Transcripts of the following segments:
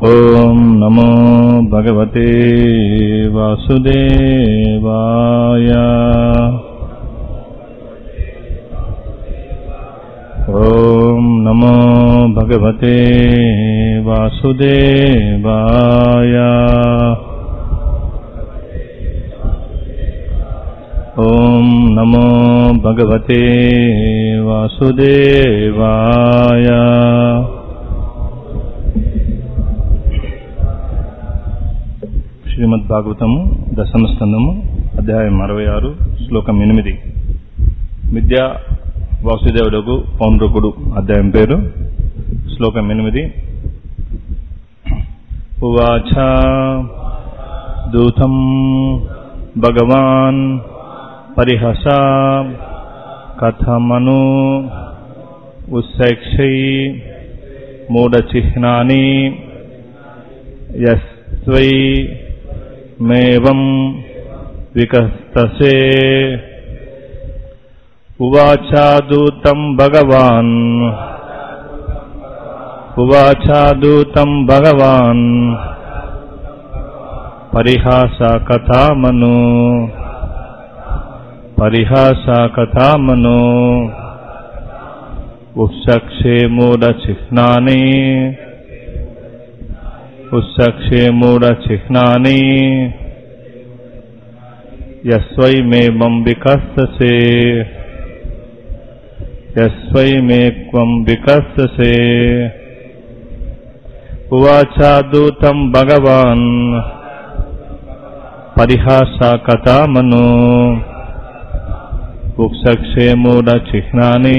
ॐ नमो भगवते वासुदेवाय ॐ नमो भगवते वासुदेवाय ॐ नमो भगवते वासुदेवाय శ్రీమద్ భాగవతము దశమ స్కందము అధ్యాయం అరవై ఆరు శ్లోకం ఎనిమిది విద్యా వాసుదేవుడకు పౌండ్రకుడు అధ్యాయం పేరు శ్లోకం ఎనిమిది ఉవాచ దూతం భగవాన్ పరిహస కథమను ఉత్సైక్షై మూఢచిహ్నాని యస్త్వై మేవం వికస్తసే ఉవాచాదూతం భగవాన్ ఉవాచాదూతం భగవాన్ పరిహాస కథామను పరిహాస కథామను ఉత్సక్షే మూఢచిహ్నాని ఉత్సక్షే మూఢచిహ్నాని యస్వై మేమం వికస్తసే యస్వై మేక్వం వికస్తసే ఉవాచాదూతం భగవాన్ పరిహాస కథామను ఉత్సక్షే మూఢచిహ్నాని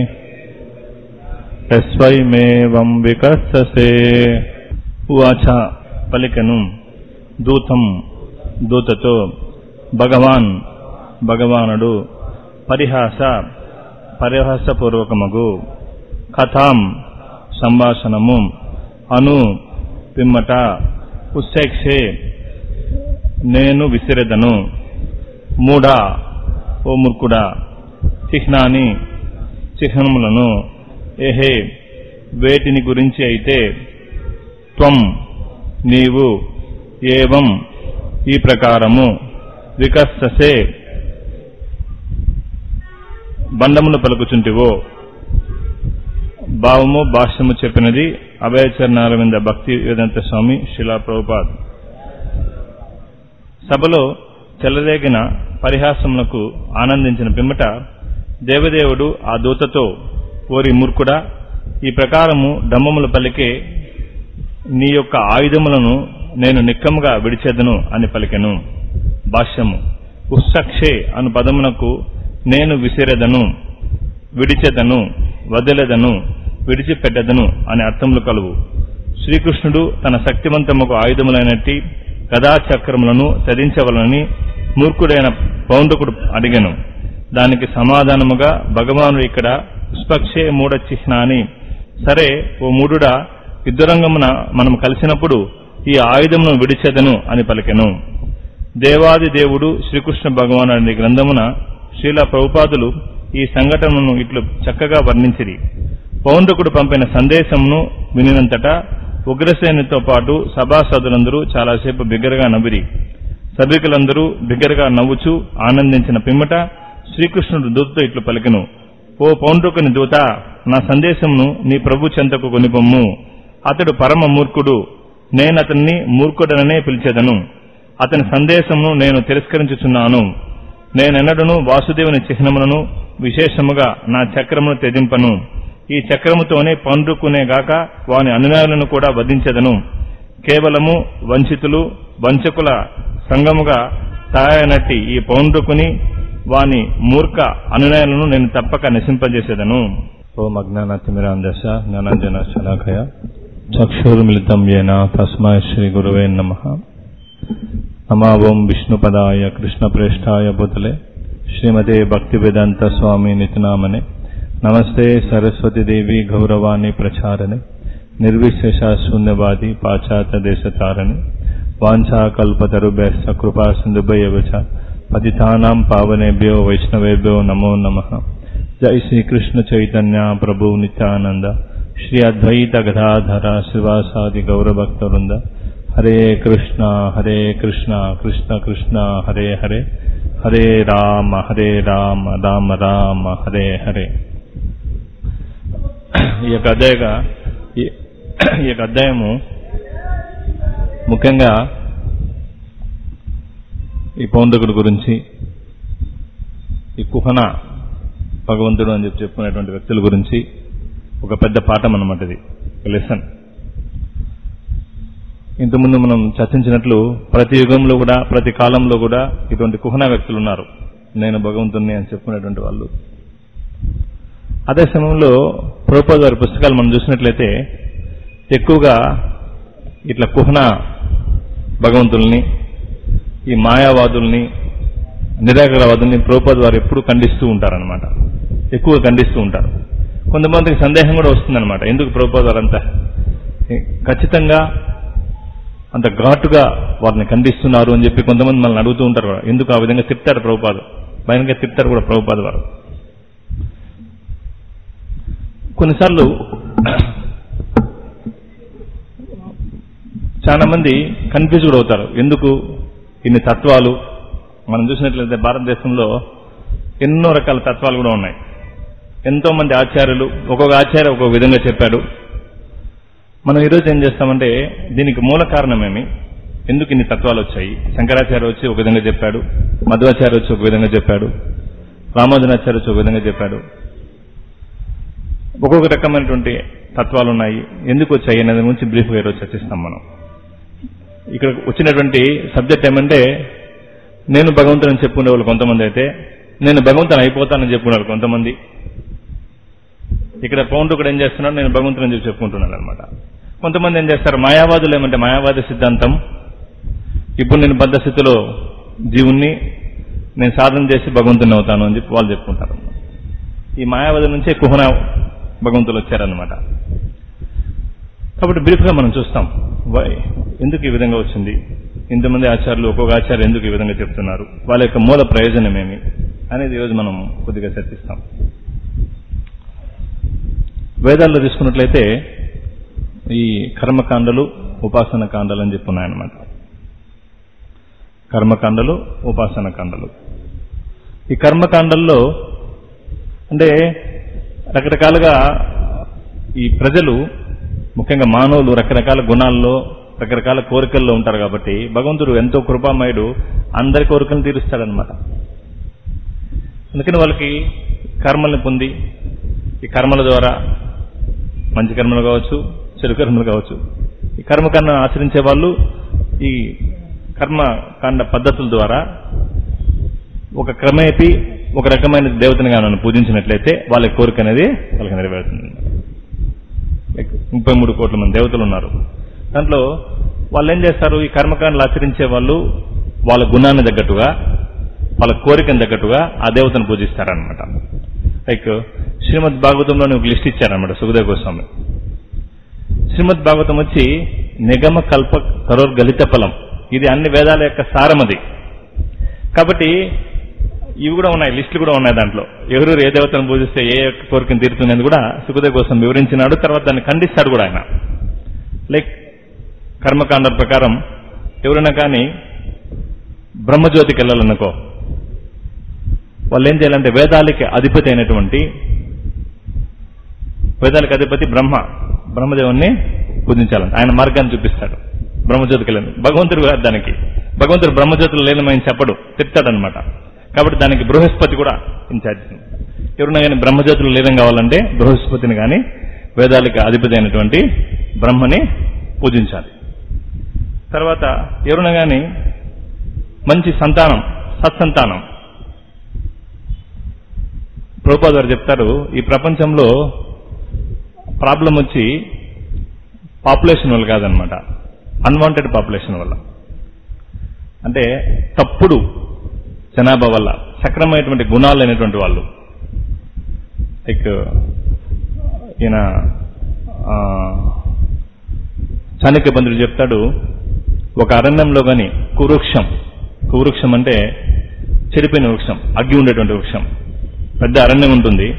యస్వై మేవం వికస్తసే ఉవాచ పలికెను దూతం దూతతో భగవాన్ భగవానుడు పరిహాస పరిహాసపూర్వకమగు కథాం సంభాషణము అను పిమ్మట ఉత్సేక్షే నేను విసిరెదను మూడా ఓ మూర్ఖుడా చిహ్నాని చిహ్నములను ఏహే వేటిని గురించి అయితే త్వం నీవు ఏవం ఈ ప్రకారము వికస్తసే బండములు పలుకుచుంటివో భావము భాష్యము చెప్పినది అభయచరణారవింద భక్తి వేదాంత స్వామి శిలా ప్రభుపాద్ సభలో చెలరేగిన పరిహాసములకు ఆనందించిన పిమ్మట దేవదేవుడు ఆ దూతతో ఓరి మూర్ఖుడా ఈ ప్రకారము డమ్మములు పలికే నీ యొక్క ఆయుధములను నేను నిక్కముగా విడిచేదను అని పలికెను భాష్యము ఉత్సక్షే అను పదమునకు నేను విసిరెదను విడిచెదను వదిలెదను విడిచిపెట్టెదను అనే అర్థములు కలువు శ్రీకృష్ణుడు తన శక్తివంతముకు ఆయుధములైనట్టి గదాచక్రములను త్యజించవలనని మూర్ఖుడైన పౌండకుడు అడిగను దానికి సమాధానముగా భగవానుడు ఇక్కడ పుష్పక్షే మూఢ చిహ్నాని సరే ఓ మూడుడా యుద్ధరంగమున మనం కలిసినప్పుడు ఈ ఆయుధమును విడిచెదను అని పలికెను దేవాది దేవుడు శ్రీకృష్ణ భగవాను అనే గ్రంథమున శ్రీల ప్రభుపాదులు ఈ సంఘటనను ఇట్లు చక్కగా వర్ణించిరి పౌండ్రకుడు పంపిన సందేశమును వినినంతటా ఉగ్రసేనుతో పాటు సభాసదులందరూ చాలాసేపు బిగ్గరగా నవ్విరి సభికులందరూ బిగ్గరగా నవ్వుచూ ఆనందించిన పిమ్మట శ్రీకృష్ణుడు దూతతో ఇట్లు పలికెను ఓ పౌండ్రుకుని దూత నా సందేశమును నీ ప్రభు చెంతకు కొనిపొమ్ము అతడు పరమ మూర్ఖుడు నేనతన్ని మూర్ఖుడననే పిలిచెదను అతని సందేశమును నేను తిరస్కరించుచున్నాను నేనెన్నడను వాసుదేవుని చిహ్నములను విశేషముగా నా చక్రమును త్యజింపను ఈ చక్రముతోనే పండుకునేగాక వాని అనుయాయులను కూడా వధించెదను కేవలము వంచితులు వంచకుల సంగముగా తయారైనట్టి ఈ పౌండ్రుకుని వాని మూర్ఖ అనునయలను నేను తప్పక నశింపజేసేదను ఓం అజ్ఞానతిమిరాందశ జ్ఞానాంజన శలాఖయ చక్షుర్మిళితం ఏన తస్మై శ్రీ గురువే నమ నమా ఓం విష్ణుపదాయ కృష్ణప్రేష్ఠాయ బుధలే శ్రీమతే భక్తివేదాంత స్వామి నితినామనే నమస్తే సరస్వతి దేవి గౌరవాణి ప్రచారणे నిర్విశేష శూన్యవాది పాశ్చాత్య దేశతారణి వాంఛాకల్పతరుభ్యశ్చ కృపా సింధుభయవచ పతితానాం పావనేభ్యో వైష్ణవేభ్యో నమో నమ జై శ్రీకృష్ణ చైతన్య ప్రభు నిత్యానంద శ్రీ అద్వైత గదాధర శ్రీవాసాది గౌరభక్త వృంద హరే కృష్ణ హరే కృష్ణ కృష్ణ కృష్ణ హరే హరే హరే రామ హరే రామ రామ రామ హరే హరే ఈ యొక్క అధ్యాయగా ఈ- ఈ యొక్క అధ్యాయము ముఖ్యంగా ఈ పౌండ్రకుడు గురించి ఈ కుహన భగవంతుడు అని చెప్పి చెప్పుకునేటువంటి వ్యక్తుల గురించి ఒక పెద్ద పాఠం అన్నమాట ఇది లెసన్ ఇంతకుముందు మనం చర్చించినట్లు ప్రతి యుగంలో కూడా ప్రతి కాలంలో కూడా ఇటువంటి కుహన వ్యక్తులు ఉన్నారు నేను భగవంతుణ్ణి అని చెప్పుకునేటువంటి వాళ్ళు అదే సమయంలో ప్రోపోజ్ వారి పుస్తకాలు మనం చూసినట్లయితే ఎక్కువగా ఇట్లా కుహన భగవంతుల్ని ఈ మాయావాదుల్ని నిరాకరవాదుల్ని ప్రోపద్ వారు ఎప్పుడు ఖండిస్తూ ఉంటారనమాట ఎక్కువగా ఖండిస్తూ ఉంటారు కొంతమందికి సందేహం కూడా వస్తుందన్నమాట ఎందుకు ప్రోపద్ వారు అంత ఖచ్చితంగా అంత ఘాటుగా వారిని ఖండిస్తున్నారు అని చెప్పి కొంతమంది మనల్ని అడుగుతూ ఉంటారు కూడా ఎందుకు ఆ విధంగా తిప్తారు ప్రభుపాదు భయంగా తిప్తారు కూడా ప్రభుపాద వారు కొన్నిసార్లు చాలా మంది కన్ఫ్యూజ్ కూడా అవుతారు ఎందుకు ఇన్ని తత్వాలు మనం చూసినట్లయితే భారతదేశంలో ఎన్నో రకాల తత్వాలు కూడా ఉన్నాయి ఎంతో మంది ఆచార్యులు ఒక్కొక్క ఆచార్య ఒక్కొక్క విధంగా చెప్పాడు మనం ఈరోజు ఏం చేస్తామంటే దీనికి మూల కారణమేమి ఎందుకు ఇన్ని తత్వాలు వచ్చాయి శంకరాచార్య వచ్చి ఒక విధంగా చెప్పాడు మధ్వాచార్య వచ్చి ఒక విధంగా చెప్పాడు రామానుజనాచార్య వచ్చి ఒక విధంగా చెప్పాడు ఒక్కొక్క రకమైనటువంటి తత్వాలు ఉన్నాయి ఎందుకు వచ్చాయి అనే దాని గురించి బ్రీఫ్గా ఈరోజు చర్చిస్తాం మనం ఇక్కడ వచ్చినటువంటి సబ్జెక్ట్ ఏమంటే నేను భగవంతుని చెప్పుకునే వాళ్ళు కొంతమంది అయితే నేను భగవంతుని అయిపోతానని చెప్పుకున్నారు కొంతమంది ఇక్కడ పౌండ్రుకుడు ఏం చేస్తున్నాడు నేను భగవంతుని చెప్పి చెప్పుకుంటున్నాను అనమాట కొంతమంది ఏం చేస్తారు మాయావాదులు ఏమంటే మాయావాద సిద్ధాంతం ఇప్పుడు నేను బద్ధ స్థితిలో జీవుణ్ణి నేను సాధన చేసి భగవంతుని అవుతాను అని చెప్పి వాళ్ళు చెప్పుకుంటారు ఈ మాయావాదుల నుంచే కుహన భగవంతులు వచ్చారనమాట కాబట్టి బ్రీఫ్గా మనం చూస్తాం వై ఎందుకు ఈ విధంగా వచ్చింది ఇంతమంది ఆచార్యులు ఒక్కొక్క ఆచార్య ఎందుకు ఈ విధంగా చెప్తున్నారు వాళ్ళ యొక్క మూల ప్రయోజనం ఏమి అనేది ఈరోజు మనం కొద్దిగా చర్చిస్తాం వేదాల్లో తీసుకున్నట్లయితే ఈ కర్మకాండలు ఉపాసన కాండలు అని చెప్పి ఉన్నాయన్నమాట కర్మకాండలు ఉపాసన కాండలు ఈ కర్మకాండల్లో అంటే రకరకాలుగా ఈ ప్రజలు ముఖ్యంగా మానవులు రకరకాల గుణాల్లో రకరకాల కోరికల్లో ఉంటారు కాబట్టి భగవంతుడు ఎంతో కృపామయుడు అందరి కోరికలను తీరుస్తాడనమాట అందుకని వాళ్ళకి కర్మల్ని పొంది ఈ కర్మల ద్వారా మంచి కర్మలు కావచ్చు చెడు కర్మలు కావచ్చు ఈ కర్మకాండ ఆచరించే వాళ్ళు ఈ కర్మకాండ పద్ధతుల ద్వారా ఒక క్రమేపి ఒక రకమైన దేవతని కానీ పూజించినట్లయితే వాళ్ళ కోరిక అనేది వాళ్ళకి నెరవేరుతుంది లైక్ ముప్పై మూడు కోట్ల మంది దేవతలు ఉన్నారు దాంట్లో వాళ్ళు ఏం చేస్తారు ఈ కర్మకాండలు ఆచరించే వాళ్ళు వాళ్ళ గుణాన్ని తగ్గట్టుగా వాళ్ళ కోరికను తగ్గట్టుగా ఆ దేవతను పూజిస్తారనమాట లైక్ శ్రీమద్ భాగవతంలోని ఒక లిస్ట్ ఇచ్చారనమాట సుఖదేవ్ గోస్వామి శ్రీమద్ భాగవతం వచ్చి నిగమ కల్ప కరోర్గలిత ఫలం ఇది అన్ని వేదాల యొక్క సారమది కాబట్టి ఇవి కూడా ఉన్నాయి లిస్టులు కూడా ఉన్నాయి దాంట్లో ఎవరు ఏ దేవతను పూజిస్తే ఏ యొక్క కోరికను తీరుతుందని కూడా సుఖదేవ్ కోసం వివరించినాడు తర్వాత దాన్ని ఖండిస్తాడు కూడా ఆయన లైక్ కర్మకాండ ప్రకారం ఎవరైనా కానీ బ్రహ్మజ్యోతికి వెళ్ళాలనుకో వాళ్ళు ఏం చేయాలంటే వేదాలకి అధిపతి అయినటువంటి వేదాలకు అధిపతి బ్రహ్మ బ్రహ్మదేవుణ్ణి పూజించాలంట ఆయన మార్గాన్ని చూపిస్తాడు బ్రహ్మజ్యోతికి వెళ్ళండి భగవంతుడు కాదు దానికి భగవంతుడు బ్రహ్మజ్యోతులు లేనమని చెప్పడు తిట్టాడనమాట కాబట్టి దానికి బృహస్పతి కూడా ఇన్ఛార్జ్ ఎవరైనా కానీ బ్రహ్మజ్యోతులు లీనం కావాలంటే బృహస్పతిని కానీ వేదాలకు అధిపతి అయినటువంటి బ్రహ్మని పూజించాలి తర్వాత ఎవరైనా కానీ మంచి సంతానం సత్సంతానం ప్రభుపాద్ గారు చెప్తారు ఈ ప్రపంచంలో ప్రాబ్లం వచ్చి పాపులేషన్ వల్ల కాదనమాట అన్వాంటెడ్ పాపులేషన్ వల్ల అంటే తప్పుడు జనాభా వల్ల సక్రమైనటువంటి గుణాలు లేనటువంటి వాళ్ళు లైక్ ఈయన చాణక్య బంధుడు చెప్తాడు ఒక అరణ్యంలో గాని కువృక్షం కువృక్షం అంటే చెడిపోయిన వృక్షం అగ్గి ఉండేటువంటి వృక్షం పెద్ద అరణ్యం ఉంటుంది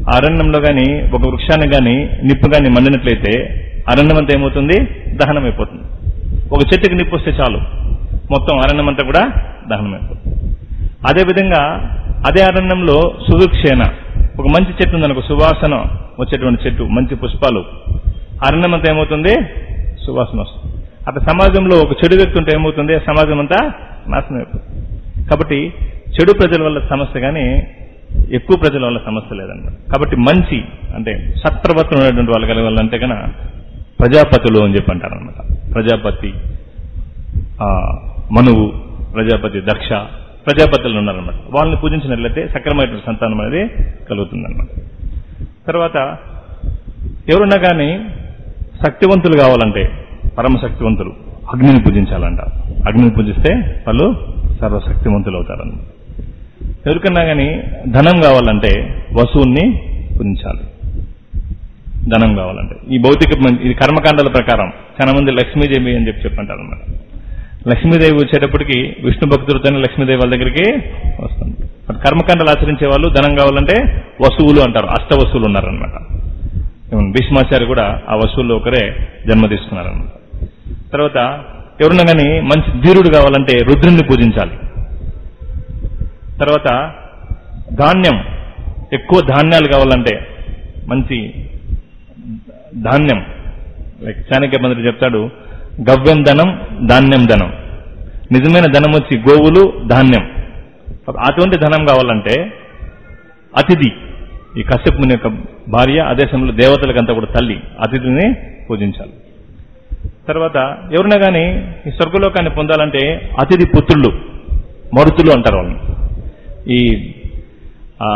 ఆ అరణ్యంలో గాని ఒక వృక్షాన్ని గాని నిప్పు గాని మండినట్లయితే అరణ్యం అంతా ఏమవుతుంది దహనం అయిపోతుంది ఒక చెట్టుకి నిప్పు వస్తే చాలు మొత్తం అరణ్యం అంతా కూడా దహనం అయిపోతుంది అదేవిధంగా అదే అరణ్యంలో సువృక్షేణ ఒక మంచి చెట్టు ఉందనుకో సువాసన వచ్చేటువంటి చెట్టు మంచి పుష్పాలు అరణ్యం అంతా ఏమవుతుంది సువాసన వస్తుంది అట్లా సమాజంలో ఒక చెడు వ్యక్తి ఉంటే ఏమవుతుంది ఆ సమాజం అంతా నాశనం అయిపోతుంది కాబట్టి చెడు ప్రజల వల్ల సమస్య కానీ ఎక్కువ ప్రజల వల్ల సమస్య లేదన్నమాట కాబట్టి మంచి అంటే సత్ప్రవర్తన ఉన్నటువంటి వాళ్ళు కలగాలంటే కనుక ప్రజాపతులు అని చెప్పి అంటారు అనమాట ప్రజాపతి ఆ, మనువు ప్రజాపతి దక్ష ప్రజాపతులు ఉన్నారన్నమాట వాళ్ళని పూజించినట్లయితే సక్రమైనటువంటి సంతానం అనేది కలుగుతుందన్నమాట తర్వాత ఎవరున్నా కానీ శక్తివంతులు కావాలంటే పరమ శక్తివంతులు అగ్నిని పూజించాలంట అగ్నిని పూజిస్తే వాళ్ళు సర్వశక్తివంతులు అవుతారన్నమాట ఎవరికన్నా కానీ ధనం కావాలంటే వసువుల్ని పూజించాలి ధనం కావాలంటే ఈ భౌతిక మం- ఇది కర్మకాండాల ప్రకారం చాలా మంది లక్ష్మీదేవి అని చెప్పి చెప్పంటారు అనమాట లక్ష్మీదేవి వచ్చేటప్పటికి విష్ణు భక్తులతోనే లక్ష్మీదేవి వాళ్ళ దగ్గరికి వస్తుంది మరి కర్మకాండాలు ఆచరించే వాళ్ళు ధనం కావాలంటే వసువులు అంటారు అష్ట వసువులు ఉన్నారనమాట భీష్మాచార్య కూడా ఆ వసువుల్లో ఒకరే జన్మ తీసుకున్నారనమాట తర్వాత ఎవరున్నా కానీ మంచి ధీరుడు కావాలంటే రుద్రుణ్ణి పూజించాలి తర్వాత ధాన్యం ఎక్కువ ధాన్యాలు కావాలంటే మంచి ధాన్యం లైక్ చాణక్య మంత్రి చెప్తాడు గవ్యం ధనం ధాన్యం ధనం నిజమైన ధనం వచ్చి గోవులు ధాన్యం అటువంటి ధనం కావాలంటే అతిథి ఈ కశ్యపుని యొక్క భార్య అదే సమయంలో దేవతలకంతా కూడా తల్లి అతిథిని పూజించాలి తర్వాత ఎవరైనా కానీ ఈ స్వర్గలోకాన్ని పొందాలంటే అతిథి పుత్రులు మరుతులు అంటారు వాళ్ళని ఈ ఆ,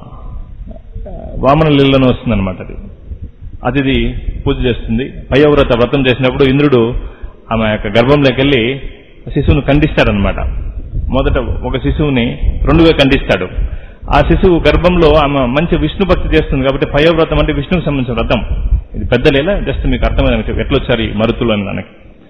వామన లీలలో వస్తుందన్నమాట అది అతిథి పూజ చేస్తుంది పయోవ్రత వ్రతం చేసినప్పుడు ఇంద్రుడు ఆమె యొక్క గర్భంలోకి వెళ్ళి శిశువును ఖండిస్తాడనమాట మొదట ఒక శిశువుని రెండుగా ఖండిస్తాడు ఆ శిశువు గర్భంలో ఆమె మంచి విష్ణు భక్తి చేస్తుంది కాబట్టి పయోవ్రతం అంటే విష్ణువుకి సంబంధించిన వ్రతం ఇది పెద్దలేలా జస్ట్ మీకు అర్థమైన ఎట్లా వచ్చారు ఈ మరుతులు అని మనకి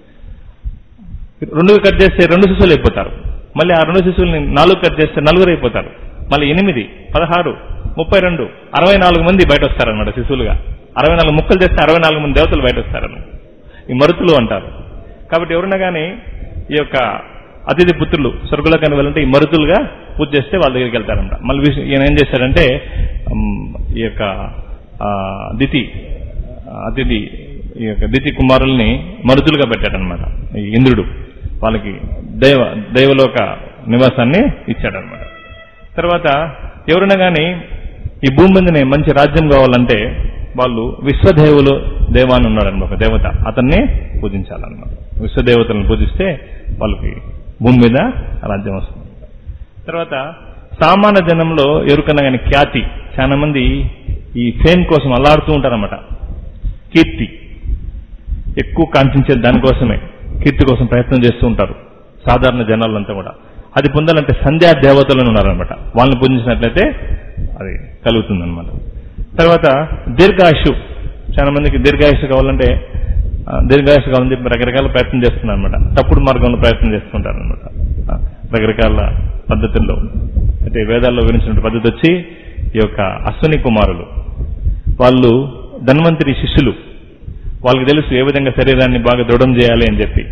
రెండుగా కట్ చేస్తే రెండు శిశువులు అయిపోతారు మళ్ళీ ఆ రెండు శిశువుల్ని నాలుగు కట్ చేస్తే నలుగురు అయిపోతారు మళ్ళీ ఎనిమిది పదహారు ముప్పై రెండు అరవై నాలుగు మంది బయట వస్తారన్నమాట శిశువులుగా అరవై నాలుగు ముక్కలు చేస్తే అరవై నాలుగు మంది దేవతలు బయట వస్తారన్నమాట ఈ మరుతులు అంటారు కాబట్టి ఎవరైనా కానీ ఈ యొక్క అతిథి పుత్రులు స్వర్గులకని వెళ్ళంటే ఈ మరుతులుగా పూజ చేస్తే వాళ్ళ దగ్గరికి వెళ్తారంట మళ్ళీ విష్ణు- ఈయన ఏం చేశాడంటే ఉమ్, ఈ యొక్క ఆ, దితి అతిథి ఈ యొక్క దితి కుమారుల్ని మరుతులుగా పెట్టాడనమాట ఈ ఇంద్రుడు వాళ్ళకి దైవ దైవలోక నివాసాన్ని ఇచ్చాడనమాట తర్వాత ఎవరైనా కానీ ఈ భూమి మీదనే మంచి రాజ్యం కావాలంటే వాళ్ళు విశ్వదేవులు దేవాన్ని ఉన్నాడనమాట ఒక దేవత అతన్ని పూజించాలన్నమాట విశ్వదేవతలను పూజిస్తే వాళ్ళకి భూమి మీద రాజ్యం వస్తుంది తర్వాత సామాన్య జనంలో ఎవరికన్నా కానీ ఖ్యాతి చాలా మంది ఈ ఫేమ్ కోసం అల్లాడుతూ ఉంటారన్నమాట కీర్తి ఎక్కువ కాంక్షించే దానికోసమే కీర్తి కోసం ప్రయత్నం చేస్తూ ఉంటారు సాధారణ జనాలంతా కూడా అది పొందాలంటే సంధ్యా దేవతలను ఉన్నారనమాట వాళ్ళని పూజించినట్లయితే అది కలుగుతుందన్నమాట తర్వాత దీర్ఘాయుషు చాలా మందికి దీర్ఘాయుషు కావాలంటే ఆ, దీర్ఘాయుషు కావాలని చెప్పి రకరకాల ప్రయత్నం చేస్తున్నారు అనమాట తప్పుడు మార్గంలో ప్రయత్నం చేస్తుంటారు అనమాట రకరకాల పద్ధతుల్లో అయితే వేదాల్లో వివరించిన పద్ధతి వచ్చి ఈ యొక్క అశ్విని కుమారులు వాళ్ళు ధన్వంతరి శిష్యులు వాళ్ళకి తెలుసు ఏ విధంగా శరీరాన్ని బాగా దృఢం చేయాలి అని చెప్పి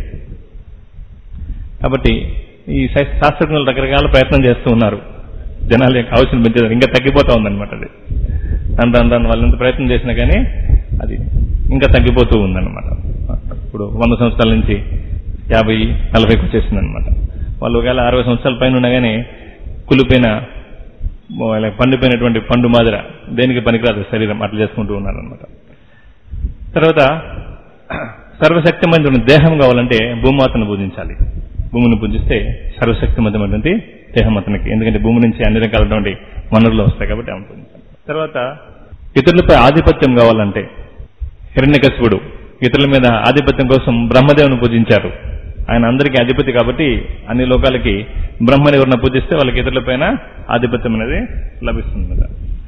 కాబట్టి ఈ శా- శాస్త్రజ్ఞులు రకరకాల ప్రయత్నం చేస్తూ ఉన్నారు జనాల యొక్క ఆలోచన పెంచేదానికి ఇంకా తగ్గిపోతా ఉందన్నమాట అది దాని దాని దాని వాళ్ళు ఎంత ప్రయత్నం చేసినా కానీ అది ఇంకా తగ్గిపోతూ ఉందన్నమాట ఇప్పుడు వంద సంవత్సరాల నుంచి యాభై నలభైకి వచ్చేసింది అనమాట వాళ్ళు ఒకవేళ అరవై సంవత్సరాల పైన ఉన్నా కానీ కులిపోయిన వాళ్ళ పండిపోయినటువంటి పండు మాదిర దేనికి పనికిరాదు శరీరం అట్లా చేసుకుంటూ ఉన్నారనమాట తర్వాత సర్వశక్తిమైనటువంటి దేహం కావాలంటే భూమాతను పూజించాలి భూమిని పూజిస్తే సర్వశక్తిమంతమైనటువంటి దేహం అతనికి ఎందుకంటే భూమి నుంచి అన్ని రకాలటువంటి వనరులు వస్తాయి కాబట్టి ఆమె పూజించాలి తర్వాత ఇతరులపై ఆధిపత్యం కావాలంటే హిరణ్యకశిపుడు ఇతరుల మీద ఆధిపత్యం కోసం బ్రహ్మదేవుని పూజించారు ఆయన అందరికీ అధిపతి కాబట్టి అన్ని లోకాలకి బ్రహ్మని ఎవరిని పూజిస్తే వాళ్ళకి ఇతరులపైన ఆధిపత్యం అనేది లభిస్తుంది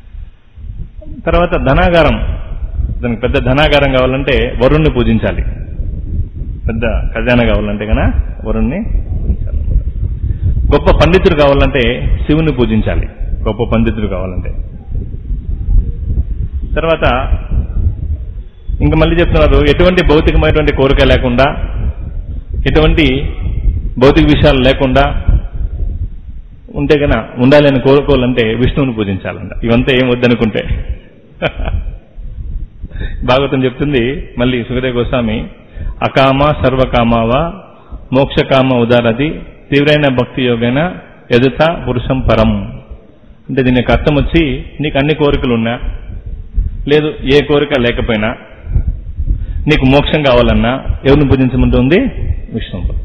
తర్వాత ధనాగారం దానికి పెద్ద ధనాగారం కావాలంటే వరుణ్ణి పూజించాలి పెద్ద ఖజానా కావాలంటే కనుక వరుణ్ణి పూజించాలి గొప్ప పండితుడు కావాలంటే శివుని పూజించాలి గొప్ప పండితుడు కావాలంటే తర్వాత ఇంకా మళ్ళీ చెప్తున్నారు ఎటువంటి భౌతికమైనటువంటి కోరిక లేకుండా ఎటువంటి భౌతిక విషయాలు లేకుండా ఉంటే కనుక ఉండాలని కోరుకోవాలంటే విష్ణువుని పూజించాలంట ఇవంతా ఏం వద్దనుకుంటే భాగవతం చెప్తుంది మళ్ళీ సుఖదేవ గోస్వామి అకామ సర్వకామావ మోక్షకామ ఉదారది తీవ్రైన భక్తి యోగైన ఎదుత పురుషం పరం అంటే దీని యొక్క అర్థం వచ్చి నీకు అన్ని కోరికలు ఉన్నా లేదు ఏ కోరిక లేకపోయినా నీకు మోక్షం కావాలన్నా ఎవరిని పూజించమంటుంది విష్ణువు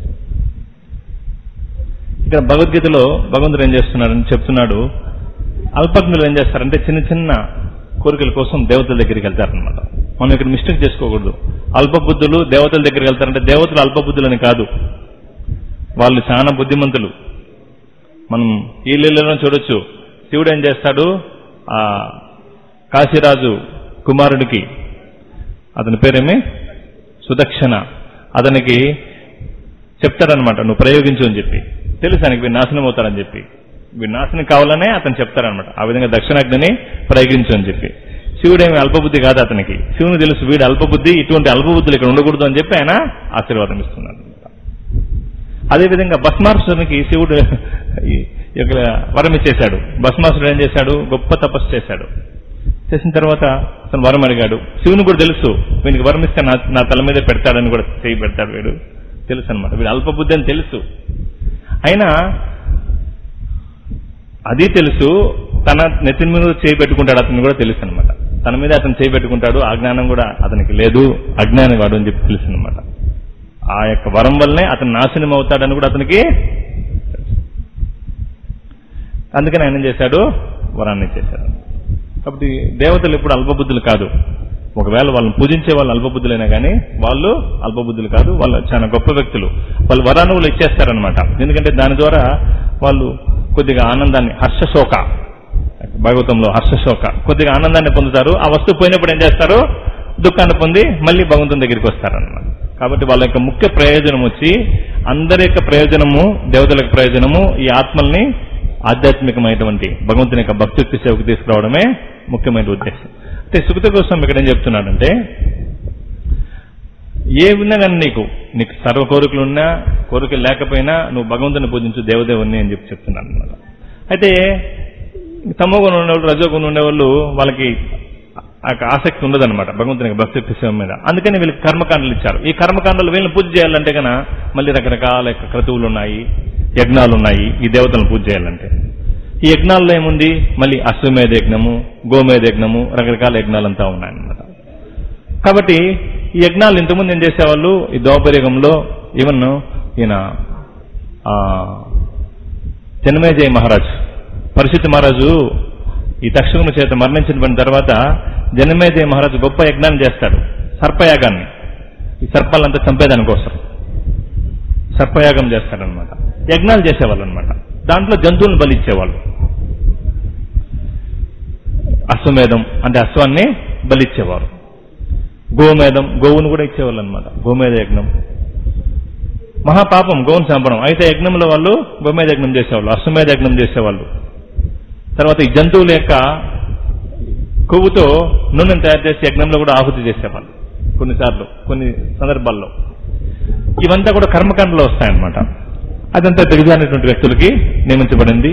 ఇక్కడ భగవద్గీతలో భగవంతుడు ఏం చేస్తున్నాడని చెప్తున్నాడు అల్పజ్ఞులు ఏం చేస్తారంటే చిన్న చిన్న కోరికల కోసం దేవతల దగ్గరికి వెళ్తారనమాట మనం ఇక్కడ మిస్టేక్ చేసుకోకూడదు అల్పబుద్ధులు దేవతల దగ్గరికి వెళ్తారంటే దేవతలు అల్పబుద్ధులని కాదు వాళ్ళు చాలా బుద్ధిమంతులు మనం ఈ లీలలో చూడొచ్చు శివుడు ఏం చేస్తాడు ఆ కాశీరాజు కుమారుడికి అతని పేరేమి సుదక్షణ అతనికి చెప్తాడనమాట నువ్వు ప్రయోగించు అని చెప్పి తెలుసు ఆయనకి వీడు నాశనం అవుతాడని చెప్పి వీడు నాశనం కావాలనే అతను చెప్తారనమాట ఆ విధంగా దక్షిణాగ్నిని ప్రయోగించు అని చెప్పి శివుడేమి అల్పబుద్ధి కాదు అతనికి శివుని తెలుసు వీడు అల్పబుద్ధి ఇటువంటి అల్పబుద్ధులు ఇక్కడ ఉండకూడదు అని చెప్పి ఆయన ఆశీర్వాదం ఇస్తున్నాడు అదేవిధంగా భస్మాసురునికి శివుడు ఈ యొక్క వరం ఇచ్చేశాడు భస్మాసురుడు ఏం చేశాడు గొప్ప తపస్సు చేశాడు చేసిన తర్వాత అతను వరం అడిగాడు శివుని కూడా తెలుసు వీనికి వరం ఇస్తే నా నా తల మీద పెడతాడని కూడా చేయి పెడతాడు వీడు తెలుసు అనమాట వీడు అల్పబుద్ధి అని తెలుసు అయినా అది తెలుసు తన నెత్తిన మీద చేయి పెట్టుకుంటాడు అతను కూడా తెలుసు అనమాట తన మీద అతను చేయి పెట్టుకుంటాడు ఆ జ్ఞానం కూడా అతనికి లేదు అజ్ఞాని వాడు అని చెప్పి తెలుసు అనమాట ఆ యొక్క వరం వల్లనే అతను నాశనం అవుతాడని కూడా అతనికి అందుకని ఆయన ఏం చేశాడు వరాన్ని ఇచ్చేశాడు కాబట్టి దేవతలు ఎప్పుడు అల్పబుద్ధులు కాదు ఒకవేళ వాళ్ళని పూజించే వాళ్ళు అల్పబుద్ధులైనా కానీ వాళ్ళు అల్పబుద్ధులు కాదు వాళ్ళు చాలా గొప్ప వ్యక్తులు వాళ్ళు వరాన్ని వాళ్ళు ఇచ్చేస్తారనమాట ఎందుకంటే దాని ద్వారా వాళ్ళు కొద్దిగా ఆనందాన్ని హర్షశోక భాగవతంలో హర్షశోక కొద్దిగా ఆనందాన్ని పొందుతారు ఆ వస్తువు పోయినప్పుడు ఏం చేస్తారు దుఃఖాన్ని పొంది మళ్ళీ భగవంతుని దగ్గరికి వస్తారన్నమాట కాబట్టి వాళ్ళ యొక్క ముఖ్య ప్రయోజనం వచ్చి అందరి యొక్క ప్రయోజనము దేవతల యొక్క ప్రయోజనము ఈ ఆత్మల్ని ఆధ్యాత్మికమైనటువంటి భగవంతుని యొక్క భక్తి సేవకు తీసుకురావడమే ముఖ్యమైన ఉద్దేశం అంటే సుఖత కోసం ఇక్కడ ఏం చెప్తున్నాడంటే ఏ ఉన్నా కానీ నీకు నీకు సర్వ కోరికలు ఉన్నా కోరికలు లేకపోయినా నువ్వు భగవంతుని పూజించు దేవదేవుని అని చెప్పి చెప్తున్నాడు అనమాట అయితే తమోగుణం ఉండేవాళ్ళు రజోగుణం ఉండేవాళ్ళు వాళ్ళకి ఆ యొక్క ఆసక్తి ఉండదన్నమాట భగవంతునికి భక్తి సేవ మీద అందుకని వీళ్ళకి కర్మకాండలు ఇచ్చారు ఈ కర్మకాండలు వీళ్ళని పూజ చేయాలంటే కనుక మళ్ళీ రకరకాల యొక్క క్రతువులు ఉన్నాయి యజ్ఞాలు ఉన్నాయి ఈ దేవతలను పూజ చేయాలంటే ఈ యజ్ఞాల్లో ఏముంది మళ్ళీ అశ్వమేధ యజ్ఞము గోమేధ యజ్ఞము రకరకాల యజ్ఞాలంతా ఉన్నాయన్నమాట కాబట్టి ఈ యజ్ఞాలు ఇంతకుముందు ఏం చేసేవాళ్ళు ఈ దౌపర్యగంలో ఈవెన్ ఈయన ఆ, జనమేజయ మహారాజు పరిశుద్ధ మహారాజు ఈ తక్షకుని చేత మరణించిన తర్వాత జనమేజయ మహారాజు గొప్ప యజ్ఞాన్ని చేస్తాడు సర్పయాగాన్ని ఈ సర్పాలంతా చంపేదానికోసం సర్పయాగం చేస్తాడనమాట యజ్ఞాలు చేసేవాళ్ళు అనమాట దాంట్లో జంతువులను బలిచ్చేవాళ్ళు అశ్వమేధం అంటే అశ్వాన్ని బలిచ్చేవారు గోమేధం గోవును కూడా ఇచ్చేవాళ్ళు అనమాట గోమేధ యజ్ఞం మహాపాపం గోవును చంపడం అయితే యజ్ఞంలో వాళ్ళు గోమేధ యజ్ఞం చేసేవాళ్ళు అశ్వమేధ యజ్ఞం చేసేవాళ్ళు తర్వాత ఈ జంతువుల యొక్క కొవ్వుతో నూనెను తయారు చేసి యజ్ఞంలో కూడా ఆహుతి చేసేవాళ్ళు కొన్నిసార్లు కొన్ని సందర్భాల్లో ఇవంతా కూడా కర్మకాండలో వస్తాయన్నమాట అదంతా దిగజారినటువంటి వ్యక్తులకి నియమించబడింది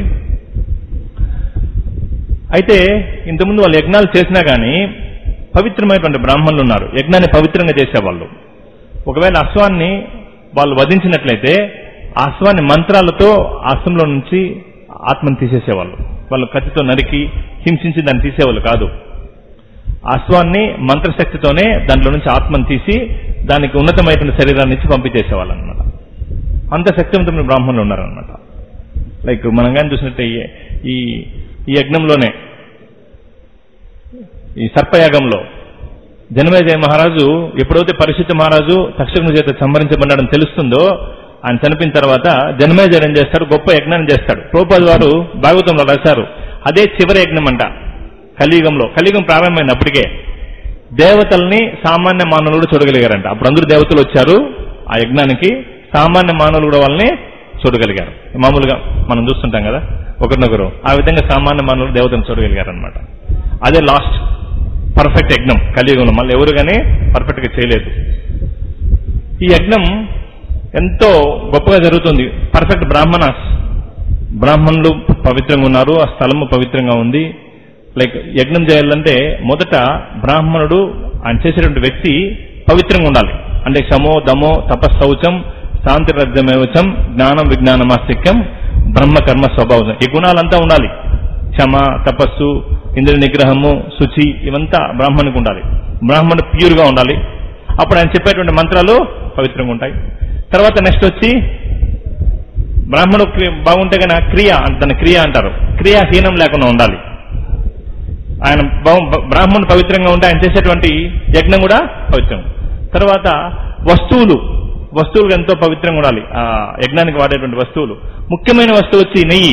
అయితే ఇంతకుముందు వాళ్ళు యజ్ఞాలు చేసినా కానీ పవిత్రమైనటువంటి బ్రాహ్మణులు ఉన్నారు యజ్ఞాన్ని పవిత్రంగా చేసేవాళ్ళు ఒకవేళ అశ్వాన్ని వాళ్ళు వధించినట్లయితే ఆ అశ్వాన్ని మంత్రాలతో ఆ అశ్వంలో నుంచి ఆత్మను తీసేసేవాళ్ళు వాళ్ళు కత్తితో నరికి హింసించి దాన్ని తీసేవాళ్ళు కాదు ఆ అశ్వాన్ని మంత్రశక్తితోనే దాంట్లో నుంచి ఆత్మను తీసి దానికి ఉన్నతమైనటువంటి శరీరాన్ని ఇచ్చి పంపించేసేవాళ్ళు అనమాట అంత శక్తివంతమైన బ్రాహ్మణులు ఉన్నారనమాట లైక్ మనం కానీ చూసినట్టే ఈ- ఈ ఈ యజ్ఞంలోనే ఈ సర్పయాగంలో జనమేజయ మహారాజు ఎప్పుడైతే పరిశుద్ధ మహారాజు తక్షకుని చేత సంహరించబడ్డాడని తెలుస్తుందో ఆయన చనిపోయిన తర్వాత జనమేజయుడు ఏం చేస్తాడు గొప్ప యజ్ఞాన్ని చేస్తాడు ప్రోపాద్ వారు భాగవతంలో రాశారు అదే చివరి యజ్ఞం అంట కలియుగంలో కలియుగం ప్రారంభమైంది అప్పటికే దేవతల్ని సామాన్య మానవులు కూడా చూడగలిగారంట అప్పుడు అందరూ దేవతలు వచ్చారు ఆ యజ్ఞానికి సామాన్య మానవులు కూడా వాళ్ళని చూడగలిగారు మామూలుగా మనం చూస్తుంటాం కదా ఒకరినొకరు ఆ విధంగా సామాన్య మానవులు దేవతను చూడగలిగారు అనమాట అదే లాస్ట్ పర్ఫెక్ట్ యజ్ఞం కలియుగంలో మళ్ళీ ఎవరు కానీ పర్ఫెక్ట్ గా చేయలేదు ఈ యజ్ఞం ఎంతో గొప్పగా జరుగుతుంది పర్ఫెక్ట్ బ్రాహ్మణాస్ బ్రాహ్మణులు పవిత్రంగా ఉన్నారు ఆ స్థలము పవిత్రంగా ఉంది లైక్ యజ్ఞం చేయాలంటే మొదట బ్రాహ్మణుడు ఆయన చేసేటువంటి వ్యక్తి పవిత్రంగా ఉండాలి అంటే శమో దమో తపస్సౌచం శాంతి రజ్యమేవచం జ్ఞానం విజ్ఞానమాస్తిక్యం బ్రహ్మ కర్మ స్వభావం ఈ గుణాలంతా ఉండాలి క్షమ తపస్సు ఇంద్రియ నిగ్రహము శుచి ఇవంతా బ్రాహ్మణునికి ఉండాలి బ్రాహ్మణుడు ప్యూర్ గా ఉండాలి అప్పుడు ఆయన చెప్పేటువంటి మంత్రాలు పవిత్రంగా ఉంటాయి తర్వాత నెక్స్ట్ వచ్చి బ్రాహ్మణుడు క్రి- బాగుంటే కనుక క్రియ దాని క్రియ అంటారు క్రియాహీనం లేకుండా ఉండాలి ఆయన బా- బ్రాహ్మణుడు పవిత్రంగా ఉంటే ఆయన చేసేటువంటి యజ్ఞం కూడా పవిత్రం తర్వాత వస్తువులు వస్తువులు ఎంతో పవిత్రంగా ఉండాలి ఆ యజ్ఞానికి వాడేటువంటి వస్తువులు ముఖ్యమైన వస్తువు వచ్చి నెయ్యి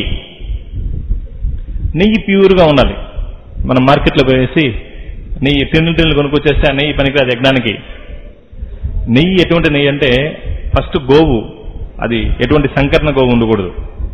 నెయ్యి ప్యూర్గా ఉండాలి మనం మార్కెట్లో పోయేసి నెయ్యి టిన్నులు టిన్నులు కొనుక్కొచ్చేస్తే ఆ నెయ్యి పనికిరాదు యజ్ఞానికి నెయ్యి ఎటువంటి నెయ్యి అంటే ఫస్ట్ గోవు అది ఎటువంటి సంకరణ గోవు ఉండకూడదు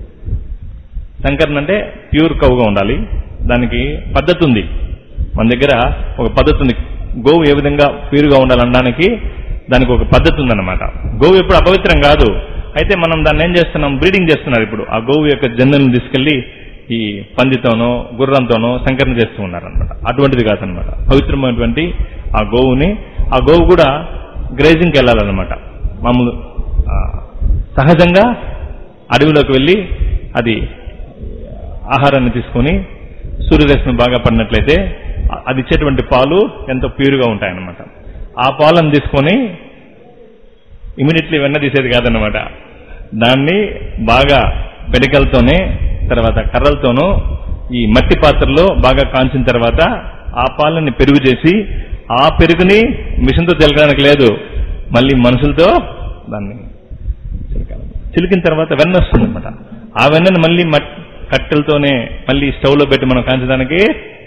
సంకరణ అంటే ప్యూర్ కవుగా ఉండాలి దానికి పద్ధతి ఉంది మన దగ్గర ఒక పద్ధతి ఉంది గోవు ఏ విధంగా ప్యూర్గా ఉండాలనడానికి దానికి ఒక పద్ధతి ఉందన్నమాట గోవు ఎప్పుడు అపవిత్రం కాదు అయితే మనం దాన్ని ఏం చేస్తున్నాం బ్రీడింగ్ చేస్తున్నారు ఇప్పుడు ఆ గోవు యొక్క జన్నులను తీసుకెళ్లి ఈ పందితోనో గుర్రంతోనో సంకరణ చేస్తూ ఉన్నారనమాట అటువంటిది కాదనమాట పవిత్రమైనటువంటి ఆ గోవుని ఆ గోవు కూడా గ్రేజింగ్కి వెళ్ళాలన్నమాట మామూలు ఆ, సహజంగా అడవిలోకి వెళ్ళి అది ఆహారాన్ని తీసుకొని సూర్యరశ్మి బాగా పడినట్లయితే అ- అది ఇచ్చేటువంటి పాలు ఎంతో ప్యూర్గా ఉంటాయన్నమాట ఆ పాలను తీసుకొని ఇమీడియట్లీ వెన్న తీసేది కాదన్నమాట దాన్ని బాగా పెడికలతోనే తర్వాత కర్రలతోనూ ఈ మట్టి పాత్రలో బాగా కాంచిన తర్వాత ఆ పాలని పెరుగు చేసి ఆ పెరుగుని మిషన్తో చిలకడానికి లేదు మళ్ళీ మనుషులతో దాన్ని చిలకాలి చిలికిన తర్వాత వెన్న వస్తుంది అనమాట ఆ వెన్నని మళ్ళీ మట్ కట్టెలతోనే మళ్ళీ స్టవ్లో పెట్టి మనం కాంచడానికి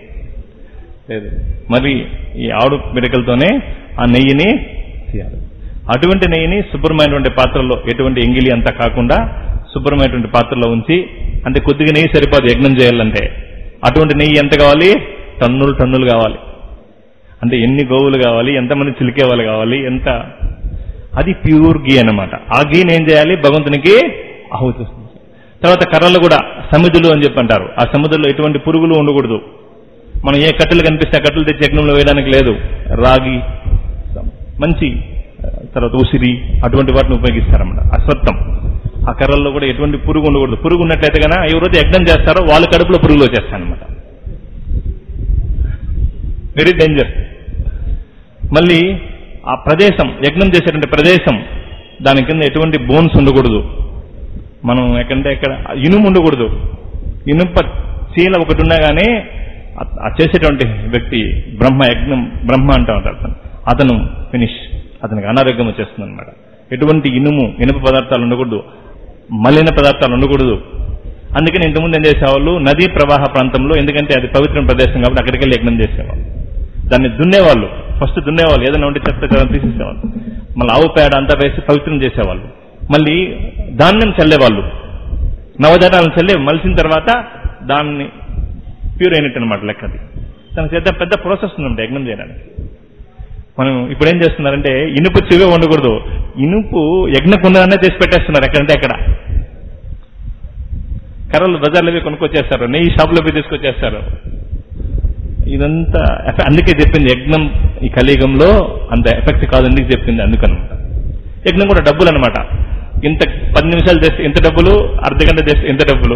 లేదు మరి ఈ ఆవుడు పిడకలతోనే ఆ నెయ్యిని తీయాలి అటువంటి నెయ్యిని శుభ్రమైనటువంటి పాత్రలో ఎటువంటి ఎంగిలి అంతా కాకుండా శుభ్రమైనటువంటి పాత్రలో ఉంచి అంటే కొద్దిగా నెయ్యి సరిపోదు యజ్ఞం చేయాలంటే అటువంటి నెయ్యి ఎంత కావాలి టన్నులు టన్నులు కావాలి అంటే ఎన్ని గోవులు కావాలి ఎంతమంది చిలికే వాళ్ళు కావాలి ఎంత అది ప్యూర్ గీ అన్నమాట ఆ గీని ఏం చేయాలి భగవంతునికి ఆహుతి తర్వాత కర్రలు కూడా సమిధులు అని చెప్పి అంటారు ఆ సమిధుల్లో ఎటువంటి పురుగులు ఉండకూడదు మనం ఏ కట్టెలు కనిపిస్తే ఆ కట్టెలు తెచ్చి యజ్ఞంలో వేయడానికి లేదు రాగి మంచి ఆ, తర్వాత ఉసిరి అటువంటి వాటిని ఉపయోగిస్తారన్నమాట అశ్వత్థం ఆ కర్రల్లో కూడా ఎటువంటి పురుగు ఉండకూడదు పురుగు ఉన్నట్లయితే కనుక ఎవరైతే యజ్ఞం చేస్తారో వాళ్ళ కడుపులో పురుగులు వచ్చేస్తాయన్నమాట వెరీ డేంజర్ మళ్ళీ ఆ ప్రదేశం యజ్ఞం చేసేటువంటి ప్రదేశం దాని కింద ఎటువంటి బోన్స్ ఉండకూడదు మనం ఎక్కడంటే ఎక్కడ ఇనుము ఉండకూడదు ఇనుప చీల ఒకటి ఉన్నా కానీ ఆ- ఆ చేసేటువంటి వ్యక్తి బ్రహ్మ యజ్ఞం బ్రహ్మ అంటా ఉంటారు అతను. అతను ఫినిష్ అతనికి అనారోగ్యం వచ్చేస్తుంది అనమాట ఎటువంటి ఇనుము ఇనుప పదార్థాలు ఉండకూడదు మలిన పదార్థాలు ఉండకూడదు అందుకని ఇంతకుముందు ఏం చేసేవాళ్ళు నదీ ప్రవాహ ప్రాంతంలో ఎందుకంటే అది పవిత్ర ప్రదేశం కాబట్టి అక్కడికి వెళ్ళి యజ్ఞం చేసేవాళ్ళు దాన్ని దున్నేవాళ్ళు ఫస్ట్ దున్నేవాళ్ళు ఏదైనా ఉంటే చెత్త చెత్త తీసేసేవాళ్ళు మళ్ళీ ఆవు పేడ అంతా వేసి పవిత్రం చేసేవాళ్ళు మళ్ళీ ధాన్యం చల్లేవాళ్ళు నవధాన్యాలను చల్లి మలిసిన తర్వాత దాన్ని ప్యూర్ అయినట్టు అనమాట లెక్కది దానికి పెద్ద పెద్ద ప్రాసెస్ ఉంది యజ్ఞం చేయడానికి మనం ఇప్పుడు ఏం చేస్తున్నారంటే ఇనుపు చెవి ఉండకూడదు ఇనుపు యజ్ఞ కుందనే చేసి పెట్టేస్తున్నారు ఎక్కడంటే అక్కడ కర్రలు బజార్లో పోయి కొనుక్కొచ్చేస్తారు నెయ్యి షాపులో పోయి తీసుకొచ్చేస్తారు ఇదంతా ఎఫె- అందుకే చెప్పింది యజ్ఞం ఈ కలియుగంలో అంత ఎఫెక్ట్ కాదు ఎందుకు చెప్పింది అందుకనమాట యజ్ఞం కూడా డబ్బులు అనమాట ఇంత పది నిమిషాలు చేస్తే ఇంత డబ్బులు అర్ధ గంట చేస్తే ఇంత డబ్బులు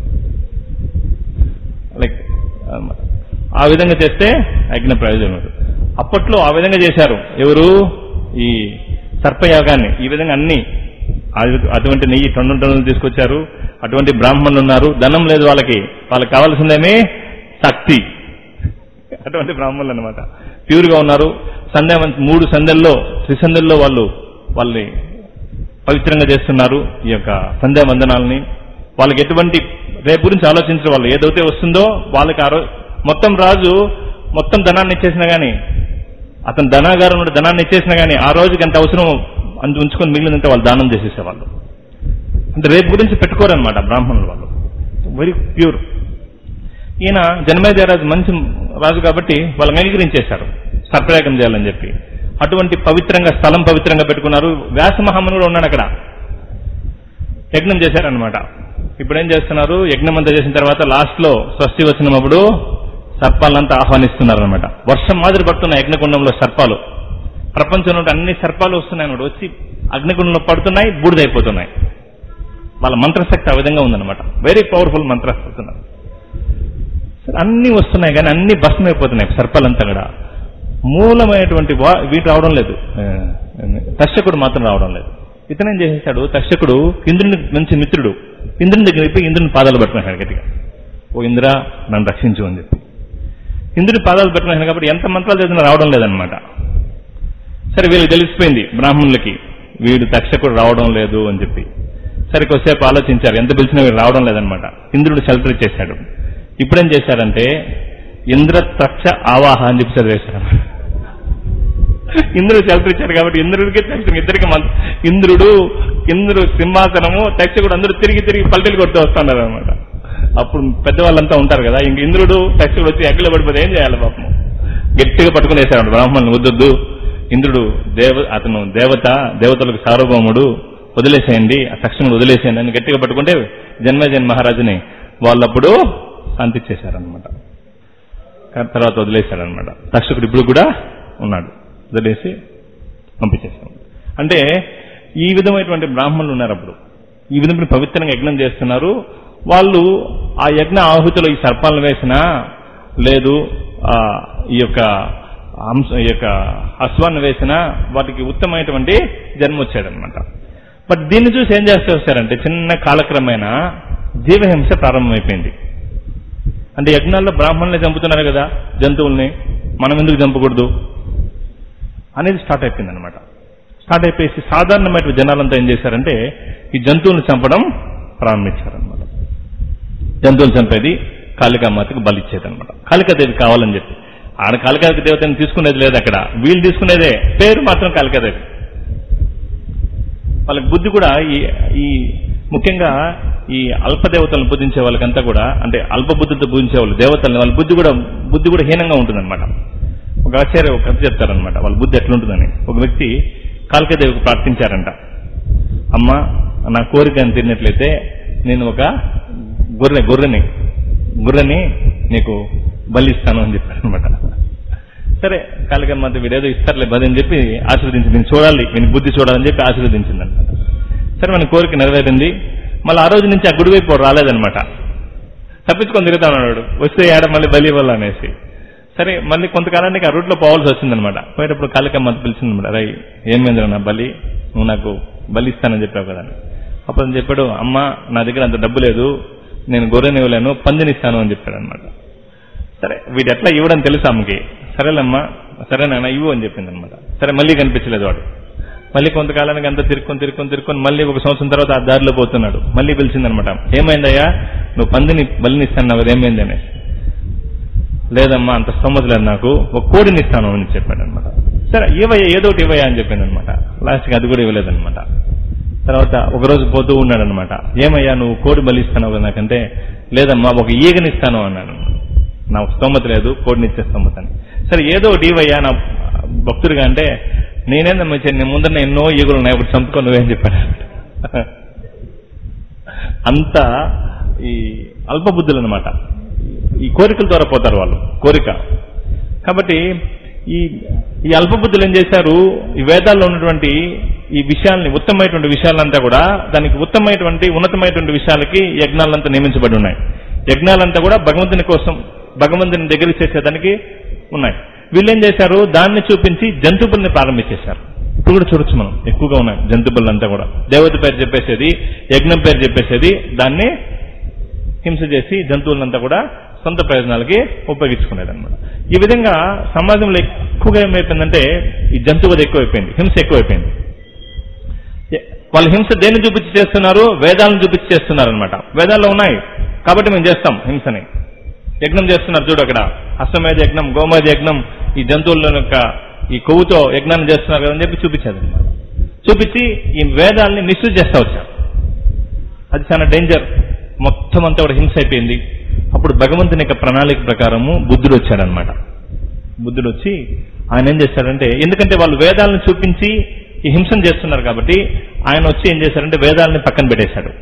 లైక్ ఆ విధంగా చేస్తే యజ్ఞ ప్రయోజనం ఉంటుంది అప్పట్లో ఆ విధంగా చేశారు ఎవరు ఈ సర్పయాగాన్ని ఈ విధంగా అన్ని అది- అటువంటి నెయ్యి టన్నులు టన్నులు తీసుకొచ్చారు అటువంటి బ్రాహ్మణులు ఉన్నారు ధనం లేదు వాళ్ళకి వాళ్ళకి కావాల్సిందేమి శక్తి అటువంటి బ్రాహ్మణులు అనమాట ప్యూర్ గా ఉన్నారు సంధ్యా మూడు సంధ్యల్లో త్రిసంధ్యల్లో వాళ్ళు వాళ్ళని పవిత్రంగా చేస్తున్నారు ఈ యొక్క సంధ్యా వందనాలని వాళ్ళకి ఎటువంటి రేపు గురించి ఆలోచించరు వాళ్ళు ఏదైతే వస్తుందో వాళ్ళకి ఆ రో- మొత్తం రాజు మొత్తం ధనాన్ని ఇచ్చేసినా గానీ అతను ధనాగారం నుండి ధనాన్ని ఇచ్చేసినా గానీ ఆ రోజుకి ఎంత అవసరం అంత ఉంచుకొని మిగిలినంత వాళ్ళు దానం చేసేసేవాళ్ళు అంటే రేపు గురించి పెట్టుకోరనమాట బ్రాహ్మణులు వాళ్ళు వెరీ ప్యూర్ ఈయన జన్మేజయరాజు మంచి రాజు కాబట్టి వాళ్ళని అంగీకరించేశారు సర్పయాగం చేయాలని చెప్పి అటువంటి పవిత్రంగా స్థలం పవిత్రంగా పెట్టుకున్నారు వ్యాస మహాముని కూడా ఉన్నాడు అక్కడ యజ్ఞం చేశారనమాట ఇప్పుడు ఏం చేస్తున్నారు యజ్ఞం అంతా చేసిన తర్వాత లాస్ట్ లో స్వస్తి వచ్చినప్పుడు సర్పాలంతా ఆహ్వానిస్తున్నారు అనమాట వర్షం మాదిరి పడుతున్నాయి యజ్ఞకుండంలో సర్పాలు ప్రపంచంలో ఉండే అన్ని సర్పాలు వస్తున్నాయి అనమాట వచ్చి అగ్నికుండంలో పడుతున్నాయి బూడిదైపోతున్నాయి వాళ్ళ మంత్రశక్తి ఆ విధంగా ఉందన్నమాట వెరీ పవర్ఫుల్ మంత్రశక్తి సరే, అన్ని వస్తున్నాయి కానీ అన్ని భస్మం అయిపోతున్నాయి సర్పాలంతా కూడా మూలమైనటువంటి వా- వీటి రావడం లేదు ఆ, తక్షకుడు మాత్రం రావడం లేదు ఇతనేం చేసేసాడు తక్షకుడు ఇంద్రుని మంచి మిత్రుడు ఇంద్రుని దగ్గరికి పోయి ఇంద్రుని పాదాలు పట్టుకున్నాడు గట్టిగా ఓ ఇంద్ర నన్ను రక్షించు అని చెప్పి ఇంద్రుని పాదాలు పెట్టుకున్నాను కాబట్టి ఎంత మంత్రాలు చదివినా రావడం లేదనమాట సరే వీళ్ళకి తెలిసిపోయింది బ్రాహ్మణులకి వీడు తక్షకుడు రావడం లేదు అని చెప్పి సరే కొద్దిసేపు ఆలోచించారు ఎంత పిలిచినా వీడు రావడం లేదనమాట ఇంద్రుడు షెల్టర్ ఇచ్చేశాడు ఇప్పుడేం చేశారంటే ఇంద్ర తక్ష ఆవాహ అని చెప్పి చదివేశారు ఇంద్రుడు షెల్టర్ ఇచ్చాడు కాబట్టి ఇంద్రుడికి తక్షకుడికి ఇద్దరికి మంత్ర ఇంద్రుడు ఇంద్రుడు సింహాసనము తక్షకుడు అందరూ తిరిగి తిరిగి పల్టీలు కొడుతూ వస్తున్నారు అనమాట అప్పుడు పెద్దవాళ్ళంతా ఉంటారు కదా ఇంక ఇంద్రుడు తక్షకుడు వచ్చి అగ్గిలో పడిపోతే ఏం చేయాలి పాపం గట్టిగా పట్టుకునేశాడు బ్రాహ్మణుని వద్దొద్దు ఇంద్రుడు దేవ అతను దేవత దేవతలకు సార్వభౌముడు వదిలేసేయండి ఆ తక్షణుడు వదిలేసేయండి అని గట్టిగా పట్టుకుంటే జన్మజన్ మహారాజుని వాళ్ళప్పుడు శాంతిచ్చేశారనమాట తర్వాత వదిలేశాడనమాట తక్షకుడు ఇప్పుడు కూడా ఉన్నాడు వదిలేసి పంపించేశాడు అంటే ఈ విధమైనటువంటి బ్రాహ్మణులు ఉన్నారు అప్పుడు ఈ విధమైన పవిత్రంగా యజ్ఞం చేస్తున్నారు వాళ్ళు ఆ యజ్ఞ ఆహుతిలో ఈ సర్పాలను వేసినా లేదు ఆ, ఈ యొక్క అంశ ఈ యొక్క అశ్వాన్ని వేసినా వాటికి ఉత్తమమైనటువంటి జన్మ వచ్చాడనమాట బట్ దీన్ని చూసి ఏం చేస్తూ వస్తారంటే చిన్న కాలక్రమేణ జీవహింస ప్రారంభమైపోయింది అంటే యజ్ఞాల్లో బ్రాహ్మణుల్ని చంపుతున్నారు కదా జంతువుల్ని మనం ఎందుకు చంపకూడదు అనేది స్టార్ట్ అయిపోయింది అనమాట స్టార్ట్ అయిపోయేసి సాధారణమైన జనాలంతా ఏం చేశారంటే ఈ జంతువులను చంపడం ప్రారంభించారనమాట జంతువులు చంపేది కాళికామాతకి బలిచ్చేది అనమాట కాళికాదేవి కావాలని చెప్పి ఆడ కాళికా దేవతని తీసుకునేది లేదు అక్కడ వీళ్ళు తీసుకునేదే పేరు మాత్రం కాళికాదేవి వాళ్ళకి బుద్ధి కూడా ఈ ఈ ముఖ్యంగా ఈ అల్ప దేవతలను పూజించే వాళ్ళకంతా కూడా అంటే అల్ప బుద్ధితో పూజించే వాళ్ళు దేవతల్ని వాళ్ళ బుద్ధి కూడా బుద్ధి కూడా హీనంగా ఉంటుందన్నమాట ఒక ఆచార్య ఒక కథ చెప్తారనమాట వాళ్ళ బుద్ధి ఎట్లుంటుందని ఒక వ్యక్తి కాళికాదేవికి ప్రార్థించారంట అమ్మ నా కోరిక అని తిరిగినట్లయితే నేను ఒక గొర్రె గొర్రెని గొర్రెని నీకు బలిస్తాను అని చెప్పారు అనమాట సరే కాళికమ్మ వీడేదో ఇస్తారులే బది అని చెప్పి ఆశీర్వదించింది నేను చూడాలి నేను బుద్ధి చూడాలని చెప్పి ఆశీర్వదించింది అనమాట సరే మన కోరిక నెరవేరింది మళ్ళీ ఆ రోజు నుంచి ఆ గుడి వైపు వాడు రాలేదనమాట తప్పించుకొని తిరుగుతా ఉన్నాడు వస్తే ఏడ మళ్ళీ బలి ఇవ్వాలి అనేసి సరే మళ్ళీ కొంతకాలానికి ఆ రూట్లో పోవాల్సి వచ్చిందనమాట పోయేటప్పుడు కాళికమ్మ పిలిచిందనమాట రై ఏమైందిరా నా బలి నువ్వు నాకు బలి ఇస్తానని చెప్పావు కదా అని. అప్పుడు అని చెప్పాడు అమ్మ నా దగ్గర అంత డబ్బు లేదు నేను గొర్రెని ఇవ్వలేను పందినిస్తాను అని చెప్పాడు అనమాట సరే వీడు ఎట్లా ఇవ్వడం తెలుసు ఆమెకి సరేలేమ్మా సరే నాన్న ఇవ్వు అని చెప్పింది అనమాట సరే మళ్ళీ కనిపించలేదు వాడు మళ్ళీ కొంతకాలానికి అంతా తిరుక్కొని తిరుక్కొని తిరుక్కొని మళ్ళీ ఒక సంవత్సరం తర్వాత ఆ దారిలో పోతున్నాడు మళ్ళీ పిలిచిందనమాట ఏమైందయ్యా నువ్వు పందిని బలిని ఇస్తాను కదా ఏమైంది అనేసి లేదమ్మా అంత స్తోమత లేదు నాకు ఒక కోడిని ఇస్తాను అని చెప్పాడు అనమాట సరే ఇవయ్యా ఏదో ఒకటి ఇవ్వయా అని చెప్పింది అనమాట లాస్ట్కి అది కూడా ఇవ్వలేదన్నమాట తర్వాత ఒక రోజు పోతూ ఉన్నాడు అనమాట ఏమయ్యా నువ్వు కోడి బలిస్తాను కదా నాకంటే లేదమ్మా ఒక ఈగని ఇస్తాను అన్నాడు నాకు స్తోమత లేదు కోడిని ఇచ్చే స్తోమత అని సరే ఏదో ఒకటి ఇవ్వయ్యా నా భక్తుడిగా అంటే నేనేందమ్మా ఇచ్చాను నీ ముందర ఎన్నో ఈగలు ఉన్నాయి ఇప్పుడు చంపుకొని నువ్వేం చెప్పాడు అంత ఈ అల్పబుద్ధులు అనమాట ఈ కోరికల ద్వారా పోతారు వాళ్ళు కోరిక కాబట్టి ఈ ఈ అల్పబుద్ధులు ఏం చేశారు ఈ వేదాల్లో ఉన్నటువంటి ఈ విషయాల్ని ఉత్తమమైనటువంటి విషయాలంతా కూడా దానికి ఉత్తమమైనటువంటి ఉన్నతమైనటువంటి విషయాలకి యజ్ఞాలంతా నియమించబడి ఉన్నాయి యజ్ఞాలంతా కూడా భగవంతుని కోసం భగవంతుని దగ్గరికి చేసేదానికి ఉన్నాయి వీళ్ళు ఏం చేశారు దాన్ని చూపించి జంతువుల్ని ప్రారంభించేశారు ఇప్పుడు కూడా చూడొచ్చు మనం ఎక్కువగా ఉన్నాయి జంతువులంతా కూడా దేవత పేరు చెప్పేసేది యజ్ఞం పేరు చెప్పేసేది దాన్ని హింస చేసి జంతువులంతా కూడా సొంత ప్రయోజనాలకి ఉపయోగించుకునేది అనమాట ఈ విధంగా సమాజంలో ఎక్కువగా ఏమైపోయిందంటే ఈ జంతువులు ఎక్కువైపోయింది హింస ఎక్కువైపోయింది ఎ- వాళ్ళు హింస దేన్ని చూపించి చేస్తున్నారు వేదాలను చూపించి చేస్తున్నారు అనమాట వేదాల్లో ఉన్నాయి కాబట్టి మేము చేస్తాం హింసని యజ్ఞం చేస్తున్నారు చూడు అక్కడ అశ్వమేధ యజ్ఞం గోమేధ యజ్ఞం ఈ జంతువుల యొక్క ఈ కొవ్వుతో యజ్ఞాన్ని చేస్తున్నారు కదని చెప్పి చూపించారు అనమాట చూపించి ఈ వేదాల్ని మిస్యూజ్ చేస్తా వచ్చారు అది చాలా డేంజర్ మొత్తం అంతా కూడా హింస అయిపోయింది అప్పుడు భగవంతుని యొక్క ప్రణాళిక ప్రకారము బుద్ధుడు వచ్చాడనమాట బుద్ధుడు వచ్చి ఆయన ఏం చేశాడంటే ఎందుకంటే వాళ్ళు వేదాలను చూపించి ఈ హింసను చేస్తున్నారు కాబట్టి ఆయన వచ్చి ఏం చేశారంటే వేదాలని పక్కన పెట్టేశాడు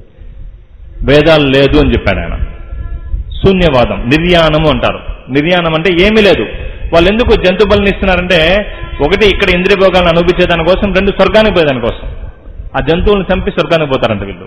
వేదాలు లేదు అని చెప్పాడు ఆయన శూన్యవాదం నిర్యాణము అంటారు నిర్యాణం అంటే ఏమీ లేదు వాళ్ళు ఎందుకు జంతు బలిని ఇస్తున్నారంటే ఒకటి ఇక్కడ ఇంద్రియ భోగాలను అనుభవించే దానికోసం రెండు స్వర్గానికి పోయే దానికోసం ఆ జంతువులను చంపి స్వర్గానికి పోతారంట వీళ్ళు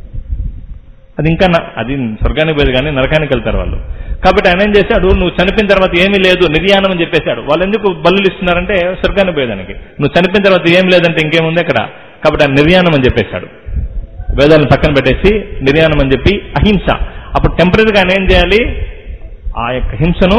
అది ఇంకా నా- అది స్వర్గానికి పోయేది కానీ నరకానికి వెళ్తారు వాళ్ళు కాబట్టి ఆయన ఏం చేశాడు నువ్వు చనిపోయిన తర్వాత ఏమీ లేదు నిర్యాణం అని చెప్పేశాడు వాళ్ళు ఎందుకు బల్లులు ఇస్తున్నారంటే స్వర్గానికి పోయేదానికి నువ్వు చనిపోయిన తర్వాత ఏం లేదంటే ఇంకేముంది అక్కడ కాబట్టి ఆయన నిర్యాణం అని చెప్పేశాడు వేదాలను పక్కన పెట్టేసి నిర్యాణం అని చెప్పి అహింస అప్పుడు టెంపరీగా ఆయన ఏం చేయాలి ఆ యొక్క హింసను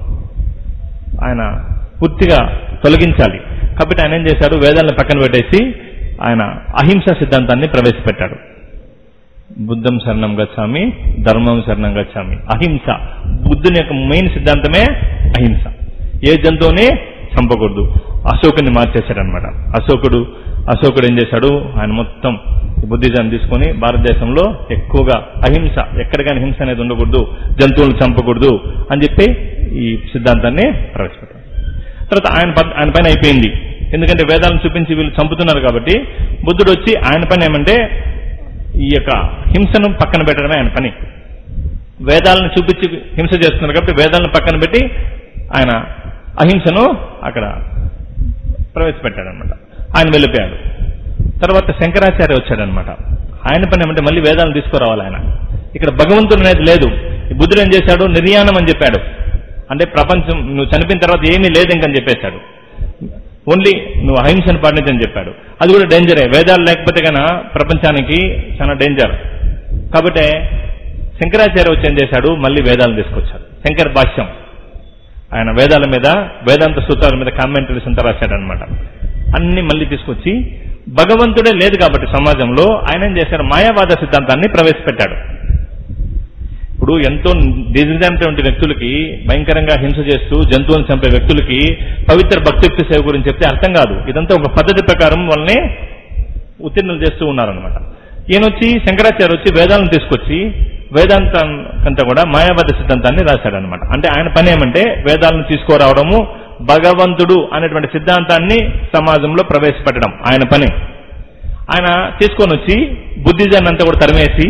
ఆయన పూర్తిగా తొలగించాలి కాబట్టి ఆయన ఏం చేశాడు వేదాలను పక్కన పెట్టేసి ఆయన అహింస సిద్ధాంతాన్ని ప్రవేశపెట్టాడు బుద్ధం శరణం గచ్చామి ధర్మం శరణం గచ్చామి అహింస బుద్ధుని యొక్క మెయిన్ సిద్ధాంతమే అహింస ఏ జంతువుని చంపకూడదు అశోకుని మార్చేశాడనమాట అశోకుడు అశోకుడు ఏం చేశాడు ఆయన మొత్తం బుద్ధిజం తీసుకొని భారతదేశంలో ఎక్కువగా అహింస ఎక్కడికైనా హింస అనేది ఉండకూడదు జంతువులను చంపకూడదు అని చెప్పి ఈ సిద్ధాంతాన్ని ప్రవేశపెట్టాడు తర్వాత ఆయన పద్- ఆయన పైన అయిపోయింది ఎందుకంటే వేదాలను చూపించి వీళ్ళు చంపుతున్నారు కాబట్టి బుద్ధుడు వచ్చి ఆయన పని ఏమంటే ఈ యొక్క హింసను పక్కన పెట్టడమే ఆయన పని వేదాలను చూపించి హింస చేస్తున్నారు కాబట్టి వేదాలను పక్కన పెట్టి ఆయన అహింసను అక్కడ ప్రవేశపెట్టాడనమాట ఆయన వెళ్ళిపోయాడు తర్వాత శంకరాచార్య వచ్చాడనమాట ఆయన పని ఏమంటే మళ్ళీ వేదాలను తీసుకురావాలి ఆయన ఇక్కడ భగవంతుడు అనేది లేదు ఈ బుద్ధుడు ఏం చేశాడు నిర్యాణం అని చెప్పాడు అంటే ప్రపంచం నువ్వు చనిపోయిన తర్వాత ఏమీ లేదు ఇంకని చెప్పేశాడు ఓన్లీ నువ్వు అహింసను పాటించని చెప్పాడు అది కూడా డేంజరే వేదాలు లేకపోతే కనుక ప్రపంచానికి చాలా డేంజర్ కాబట్టి శంకరాచార్య వచ్చి ఏం చేశాడు మళ్ళీ వేదాలను తీసుకొచ్చాడు శంకర భాష్యం ఆయన వేదాల మీద వేదాంత సూత్రాల మీద కామెంటరీస్ అంతా రాశాడనమాట అన్ని మళ్ళీ తీసుకొచ్చి భగవంతుడే లేదు కాబట్టి సమాజంలో ఆయన ఏం చేశారు మాయావాద సిద్ధాంతాన్ని ప్రవేశపెట్టాడు ఇప్పుడు ఎంతో డిజిటైనటువంటి వ్యక్తులకి భయంకరంగా హింస చేస్తూ జంతువులను చంపే వ్యక్తులకి పవిత్ర భక్తియుక్త సేవ గురించి చెప్తే అర్థం కాదు ఇదంతా ఒక పద్ధతి ప్రకారం వాళ్ళని ఉత్తీర్ణులు చేస్తూ ఉన్నారనమాట ఈయనొచ్చి శంకరాచార్య వచ్చి వేదాలను తీసుకొచ్చి వేదాంతం అంతా కూడా మాయావాద సిద్ధాంతాన్ని రాశాడనమాట అంటే ఆయన పని ఏమంటే వేదాలను తీసుకురావడము భగవంతుడు అనేటువంటి సిద్ధాంతాన్ని సమాజంలో ప్రవేశపెట్టడం ఆయన పని ఆయన తీసుకొని వచ్చి బుద్ధిజాన్ని అంతా కూడా తరిమేసి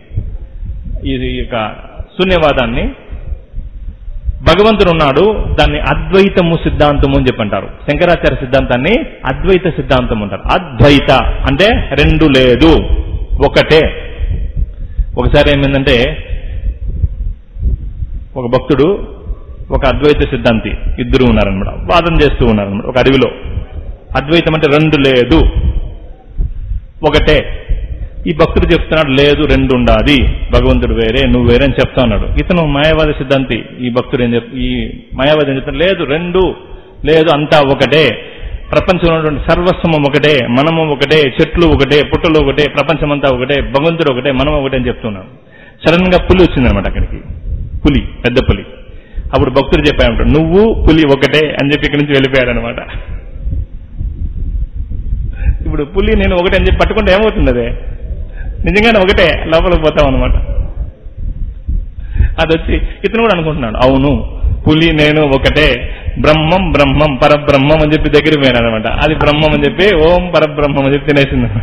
ఇది యొక్క శూన్యవాదాన్ని భగవంతుడు ఉన్నాడు దాన్ని అద్వైతము సిద్ధాంతము అని చెప్పి అంటారు శంకరాచార్య సిద్ధాంతాన్ని అద్వైత సిద్ధాంతం అంటారు అద్వైత అంటే రెండు లేదు ఒకటే ఒకసారి ఏమైందంటే ఒక భక్తుడు ఒక అద్వైత సిద్ధాంతి ఇద్దరు ఉన్నారనమాట వాదన చేస్తూ ఉన్నారనమాట ఒక అడవిలో అద్వైతం అంటే రెండు లేదు ఒకటే ఈ భక్తుడు చెప్తున్నాడు లేదు రెండు ఉండాది భగవంతుడు వేరే నువ్వు వేరే అని చెప్తా ఉన్నాడు ఇతను మాయావాద సిద్ధాంతి ఈ భక్తుడు ఏం చెప్ ఈ మాయావాది ఏం చెప్తాడు లేదు రెండు లేదు అంతా ఒకటే ప్రపంచంలో ఉన్నటువంటి సర్వస్వము ఒకటే మనము ఒకటే చెట్లు ఒకటే పుట్టలు ఒకటే ప్రపంచం అంతా ఒకటే భగవంతుడు ఒకటే మనం ఒకటే అని చెప్తున్నాడు సడన్ గా పులి వచ్చిందనమాట అక్కడికి పులి పెద్ద పులి అప్పుడు భక్తుడు చెప్పాడు నువ్వు పులి ఒకటే అని చెప్పి ఇక్కడి నుంచి వెళ్ళిపోయాడు అనమాట ఇప్పుడు పులి నేను ఒకటే అని చెప్పి పట్టుకుంటే ఏమవుతుంది అదే నిజంగానే ఒకటే లోపలికి పోతాం అనమాట అది వచ్చి ఇతను కూడా అనుకుంటున్నాడు అవును పులి నేను ఒకటే బ్రహ్మం బ్రహ్మం పరబ్రహ్మం అని చెప్పి దగ్గరికి పోయాను అనమాట అది బ్రహ్మం అని చెప్పి ఓం పరబ్రహ్మం అని చెప్పి తినేసింది అనమాట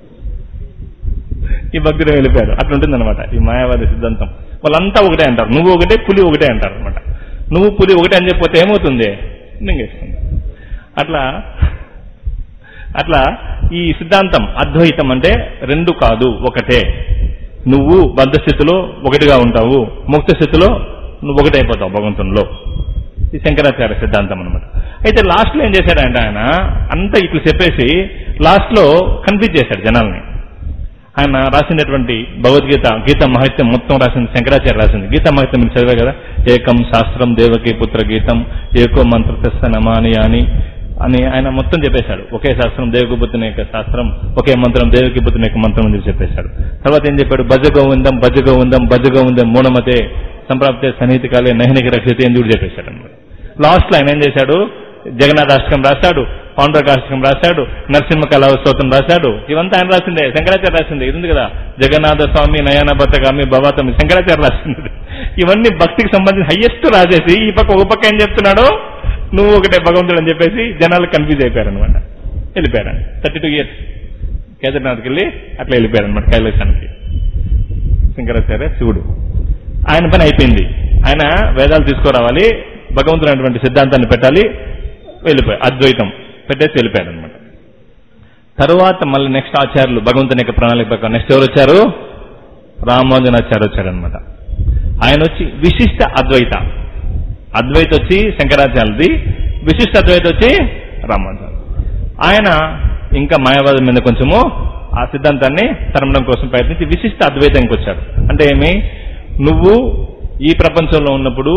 ఈ భక్తుడు వెళ్ళిపోయాడు అట్లా ఉంటుంది అనమాట ఈ మాయావాద సిద్ధాంతం వాళ్ళంతా ఒకటే అంటారు నువ్వు ఒకటే పులి ఒకటే అంటారు అనమాట నువ్వు పులి ఒకటే అని చెప్పితే ఏమవుతుంది మింగేస్తుంది అట్లా అట్లా ఈ సిద్ధాంతం అద్వైతం అంటే రెండు కాదు ఒకటే నువ్వు బద్ధ స్థితిలో ఒకటిగా ఉంటావు ముక్త స్థితిలో నువ్వు ఒకటైపోతావు భగవంతునిలో ఈ శంకరాచార్య సిద్ధాంతం అనమాట అయితే లాస్ట్ లో ఏం చేశాడంటే ఆయన అంతా ఇట్లా చెప్పేసి లాస్ట్ లో కన్ఫ్యూజ్ చేశాడు జనాల్ని ఆయన రాసినటువంటి భగవద్గీత గీత మహత్యం మొత్తం రాసింది శంకరాచార్య రాసింది గీత మహత్యం మీరు చదివే కదా ఏకం శాస్త్రం దేవకి పుత్ర గీతం ఏకో మంత్ర తెస్త నమాని అని అని ఆయన మొత్తం చెప్పేశాడు ఒకే శాస్త్రం దేవకి పుత్రుని యొక్క శాస్త్రం ఒకే మంత్రం దేవకి పుత్రుని యొక్క మంత్రం అని చెప్పి చెప్పేశాడు తర్వాత ఏం చెప్పాడు భజ గోవిందం భజ గోవిందం భజ గోవిందం మూఢమతే సంప్రాప్తే సన్నిహిత కాలే నహినికి రక్షితే అని కూడా చెప్పేశాడు అనమాట లాస్ట్ లో ఆయన ఏం చేశాడు జగన్నాథాష్టకం రాశాడు పౌండ్రకాష్టకం రాశాడు నరసింహ కళా స్తోత్రం రాశాడు ఇవంతా ఆయన రాసిందే శంకరాచార్య రాసిందే ఇది ఉంది కదా జగన్నాథ స్వామి నయన బతగామి భవాతమి శంకరాచార్య రాసింది ఇవన్నీ భక్తికి సంబంధించి హయ్యెస్ట్ రాసేసి ఈ పక్క ఒక పక్క ఏం చెప్తున్నాడు నువ్వు ఒకటే భగవంతుడు అని చెప్పేసి జనాలు కన్ఫ్యూజ్ అయిపోయారు అనమాట వెళ్ళిపోయారు థర్టీ టూ ఇయర్స్ కేదార్నాథ్కి వెళ్ళి అట్లా వెళ్ళిపోయారు అనమాట కైలాసానికి శంకరాచార్య శివుడు ఆయన పని అయిపోయింది ఆయన వేదాలు తీసుకురావాలి భగవంతుడు అనేటువంటి సిద్ధాంతాన్ని పెట్టాలి వెళ్ళిపోయారు అద్వైతం పెట్టేసి వెళ్ళిపోయాడు అనమాట తరువాత మళ్ళీ నెక్స్ట్ ఆచార్యులు భగవంతుని యొక్క ప్రణాళిక ప్రకారం నెక్స్ట్ ఎవరు వచ్చారు రామానుజనాచార్య వచ్చారనమాట ఆయన వచ్చి విశిష్ట అద్వైత అద్వైత వచ్చి శంకరాచార్యది విశిష్ట అద్వైత వచ్చి రామానుజాచార్య ఆయన ఇంకా మాయావాదం మీద కొంచెము ఆ సిద్ధాంతాన్ని తరమడం కోసం ప్రయత్నించి విశిష్ట అద్వైతంకి వచ్చాడు అంటే ఏమి నువ్వు ఈ ప్రపంచంలో ఉన్నప్పుడు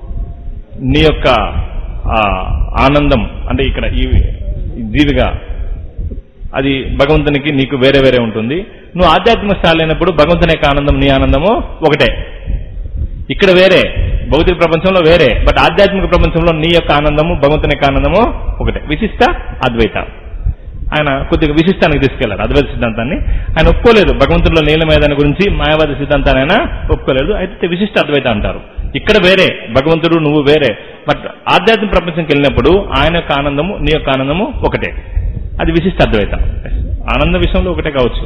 నీ యొక్క ఆ, ఆనందం అంటే ఇక్కడ ఈ ఈ జీవిగా అది భగవంతునికి నీకు వేరే వేరే ఉంటుంది నువ్వు ఆధ్యాత్మిక స్థాయి అయినప్పుడు భగవంతుని యొక్క ఆనందం నీ ఆనందము ఒకటే ఇక్కడ వేరే భౌతిక ప్రపంచంలో వేరే బట్ ఆధ్యాత్మిక ప్రపంచంలో నీ యొక్క ఆనందము భగవంతుని యొక్క ఆనందము ఒకటే విశిష్ట అద్వైత ఆయన కొద్దిగా విశిష్టానికి తీసుకెళ్లారు అద్వైత సిద్ధాంతాన్ని ఆయన ఒప్పుకోలేదు భగవంతుడిలో నీలమేదాని గురించి మాయావాద సిద్ధాంతాన్ని ఆయన ఒప్పుకోలేదు అయితే విశిష్ట అద్వైత అంటారు ఇక్కడ వేరే భగవంతుడు నువ్వు వేరే బట్ ఆధ్యాత్మిక ప్రపంచంకి వెళ్ళినప్పుడు ఆయన యొక్క ఆనందము నీ యొక్క ఆనందము ఒకటే అది విశిష్ట అద్వైత ఆనంద విషయంలో ఒకటే కావచ్చు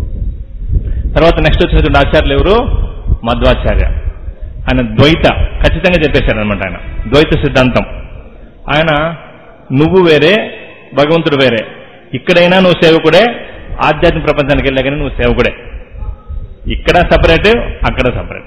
తర్వాత నెక్స్ట్ వచ్చినటువంటి ఆచార్యులు ఎవరు మధ్వాచార్య ఆయన ద్వైత ఖచ్చితంగా చెప్పేశారు అనమాట ఆయన ద్వైత సిద్ధాంతం ఆయన నువ్వు వేరే భగవంతుడు వేరే ఇక్కడైనా నువ్వు సేవకుడే ఆధ్యాత్మిక ప్రపంచానికి వెళ్ళా కానీ నువ్వు సేవకుడే ఇక్కడ సపరేట్ అక్కడ సపరేట్